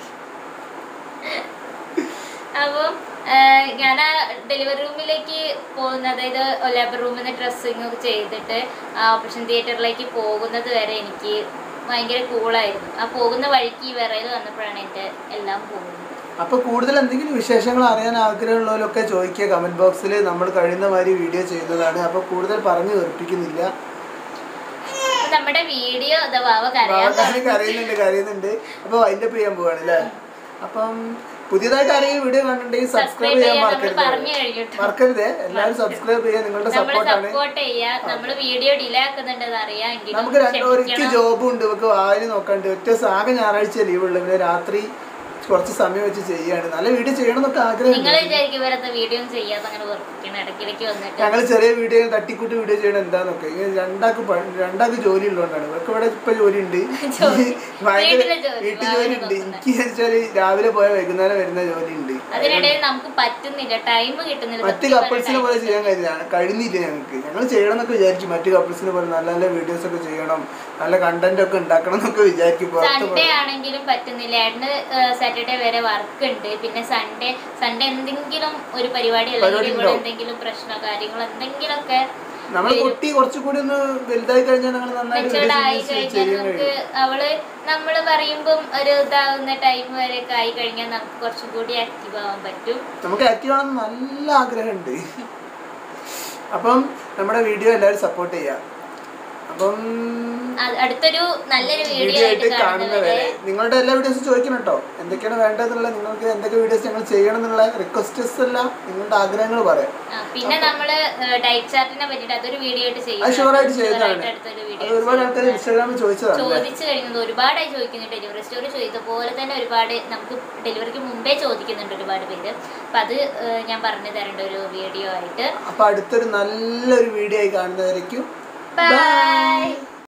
അപ്പം ഞാൻ ആ ഡെലിവറി റൂമിലേക്ക് പോകുന്ന അതായത് ലേബർ റൂമിൽ നിന്ന് ഡ്രസ്സിങ് ഒക്കെ ചെയ്തിട്ട് ആ ഓപ്പറേഷൻ തിയേറ്ററിലേക്ക് പോകുന്നത് വരെ എനിക്ക് ഭയങ്കര കൂളായിരുന്നു ആ പോകുന്ന വഴിക്ക് ഈ വിറയിൽ വന്നപ്പോഴാണ് എൻ്റെ എല്ലാം പോകുന്നത് അപ്പൊ കൂടുതൽ എന്തെങ്കിലും വിശേഷങ്ങൾ അറിയാൻ ആഗ്രഹമുള്ളവരൊക്കെ ചോദിക്കുക കമന്റ് ബോക്സിൽ നമ്മൾ കഴിയുന്ന മാതിരി വീഡിയോ ചെയ്യുന്നതാണ് അപ്പൊ കൂടുതൽ പറഞ്ഞു വെറുപ്പിക്കുന്നില്ല അപ്പൊ നമ്മുടെ വീഡിയോ അഥവാ കരയാൻ ഭാവക്കാരൻ കരയുന്നുണ്ട് കരയുന്നുണ്ട് അപ്പൊ വൈൻഡപ്പ് ചെയ്യാൻ പോവാണ് അല്ലേ അപ്പം പുതിയതായിട്ട് ആരെങ്കിലും വീഡിയോ കണ്ടിട്ടുണ്ടെങ്കിൽ സബ്സ്ക്രൈബ് സബ്സ്ക്രൈബ് ചെയ്യാൻ ചെയ്യാൻ നമ്മൾ മറക്കരുത് പറഞ്ഞു കഴിഞ്ഞു കേട്ടോ. മറക്കരുതേ എല്ലാവരും സബ്സ്ക്രൈബ് ചെയ്യാൻ നിങ്ങളുടെ നമ്മൾ സപ്പോർട്ടാണ് സപ്പോർട്ട് ചെയ്യുക നമ്മൾ വീഡിയോ ഡിലേ ആക്കുന്നുണ്ടെന്ന് അറിയാം എങ്കിലും നമുക്ക് രണ്ട് ഒരിക്കൽ ക്ഷമിക്കണം. ജോബും ഉണ്ട് നമുക്ക് വായന നോക്കാണ്ട് ഒറ്റ ദിവസം ആകെ ഞായറാഴ്ച ലീവ് ഉള്ളു പിന്നെ രാത്രി കുറച്ച് സമയം വെച്ച് ചെയ്യാണ് നല്ല വീഡിയോ ചെയ്യണം എന്നൊക്കെ നിങ്ങൾ ആഗ്രഹമുണ്ട് വിചാരിക്കും ഇവരത്തെ വീഡിയോ ഒന്നും ചെയ്യാതെ അങ്ങനെ വെറുപ്പിക്കണം ഇടയ്ക്കിടയ്ക്ക് വന്നിട്ട് ഞങ്ങൾ ചെറിയ വീഡിയോ തട്ടിക്കൂട്ടി വീഡിയോ ചെയ്യണം എന്താന്നൊക്കെ ഇങ്ങനെ രണ്ടാൾക്ക് പ- രണ്ടാൾക്ക് ജോലി ഉള്ളതുകൊണ്ടാണ് ഇവർക്ക് ഇവിടെ ഇപ്പൊ ജോലി ഉണ്ട് ജോലി. ഭയങ്കര വീട്ടിലെ ജോലി, വീട്ടു വാഹനം ജോലി ഉണ്ട് നോക്കുന്ന. എനിക്ക് വെച്ചാല് രാവിലെ പോയ വൈകുന്നേരം വരുന്ന ജോലി ഉണ്ട് അതിനിടയിൽ നമുക്ക് പറ്റുന്നില്ല ടൈം കിട്ടുന്നില്ല മറ്റ് സത്യം കപ്പിൾസിനെ പറഞ്ഞാൽ പോലെ ചെയ്യാൻ കഴിഞ്ഞ കഴിയുന്നില്ല ഞങ്ങൾക്ക് ഞങ്ങൾ ചെയ്യണം എന്നൊക്കെ വിചാരിച്ചു മറ്റു കപ്പിൾസിനെ പോലെ നല്ല നല്ല വീഡിയോസ് ഒക്കെ ചെയ്യണം നല്ല കണ്ടന്റ് ഒക്കെ ഉണ്ടാക്കണം എന്നൊക്കെ വിചാരിക്കും പുറത്ത് സൺഡേ ആണെങ്കിലും പറ്റുന്നില്ല ഏട്ടന് സാറ്റർഡേ വരെ വർക്ക് ഉണ്ട് പിന്നെ സൺഡേ സൺഡേ എന്തെങ്കിലും ഒരു പരിപാടി അല്ലെങ്കിൽ പരിപാടി ഇവിടെ ഉണ്ടാവും. എന്തെങ്കിലും പ്രശ്നമോ കാര്യങ്ങളോ എന്തെങ്കിലുമൊക്കെ നമ്മൾ കുട്ടി കുറച്ചുകൂടി ഒന്ന് വലുതായി കഴിഞ്ഞാൽ ഞങ്ങൾ നന്നായിട്ട് മെച്ചൂർഡ് ആയി videos കഴിഞ്ഞാൽ ചെയ്യാൻ നമുക്ക് കഴിയും അവള് നമ്മൾ പറയുമ്പം ഒരു ഇതാവുന്ന ടൈം വരെ ഒക്കെ ആയി കഴിഞ്ഞാൽ നമുക്ക് കുറച്ചും കൂടി ആക്റ്റീവ് ആവാൻ പറ്റും നമുക്ക് ആക്റ്റീവ് ആണെന്ന് നല്ല ആഗ്രഹമുണ്ട് അപ്പം നമ്മുടെ വീഡിയോ എല്ലാവരും സപ്പോർട്ട് ചെയ്യാം അപ്പം അത് അടുത്തൊരു നല്ലൊരു വീഡിയോ വീഡിയോ ആയിട്ട് ആയിട്ട് കാണുന്നവരെ കാണുന്നവരെ നിങ്ങളുടെ എല്ലാ വീഡിയോസും ചോദിക്കണം കേട്ടോ എന്തൊക്കെയാണ് വേണ്ടതെന്നുള്ള നിങ്ങൾക്ക് എന്തൊക്കെ വീഡിയോസ് ഞങ്ങൾ ചെയ്യണം എന്നുള്ള റിക്വസ്റ്റസ് എല്ലാം നിങ്ങളുടെ ആഗ്രഹങ്ങൾ പറയാം ആ, പിന്നെ നമ്മള് ഡയറ്റ് ചാർട്ടിനെ പറ്റിട്ട് അതൊരു വീഡിയോ ആയിട്ട് ചെയ്യും അത് ഷുവർ ആയിട്ട് Sure ചെയ്യുന്നതാണ് ആയിട്ട് അടുത്തൊരു അത് വീഡിയോ ഒരുപാട് ആൾക്കാർ ഇൻസ്റ്റാഗ്രാമിൽ ചോദിച്ചതാണ് അല്ലേ? ചോദിച്ചു കഴിയുന്നത് ഒരുപാടായി ചോദിക്കുന്നുണ്ട് ഡെലിവറി സ്റ്റോറി ചെയ്ത പോലെ തന്നെ ഒരുപാട് നമുക്ക് ഡെലിവറിക്ക് മുമ്പേ ചോദിക്കുന്നുണ്ട് ഒരുപാട് പേര് അപ്പൊ അത് ഏഹ്, ഞാൻ പറഞ്ഞു തരേണ്ട ഒരു വീഡിയോ ആയിട്ട് അപ്പൊ അടുത്തൊരു നല്ലൊരു വീഡിയോ ആയി കാണുന്നവരേക്കും ബൈ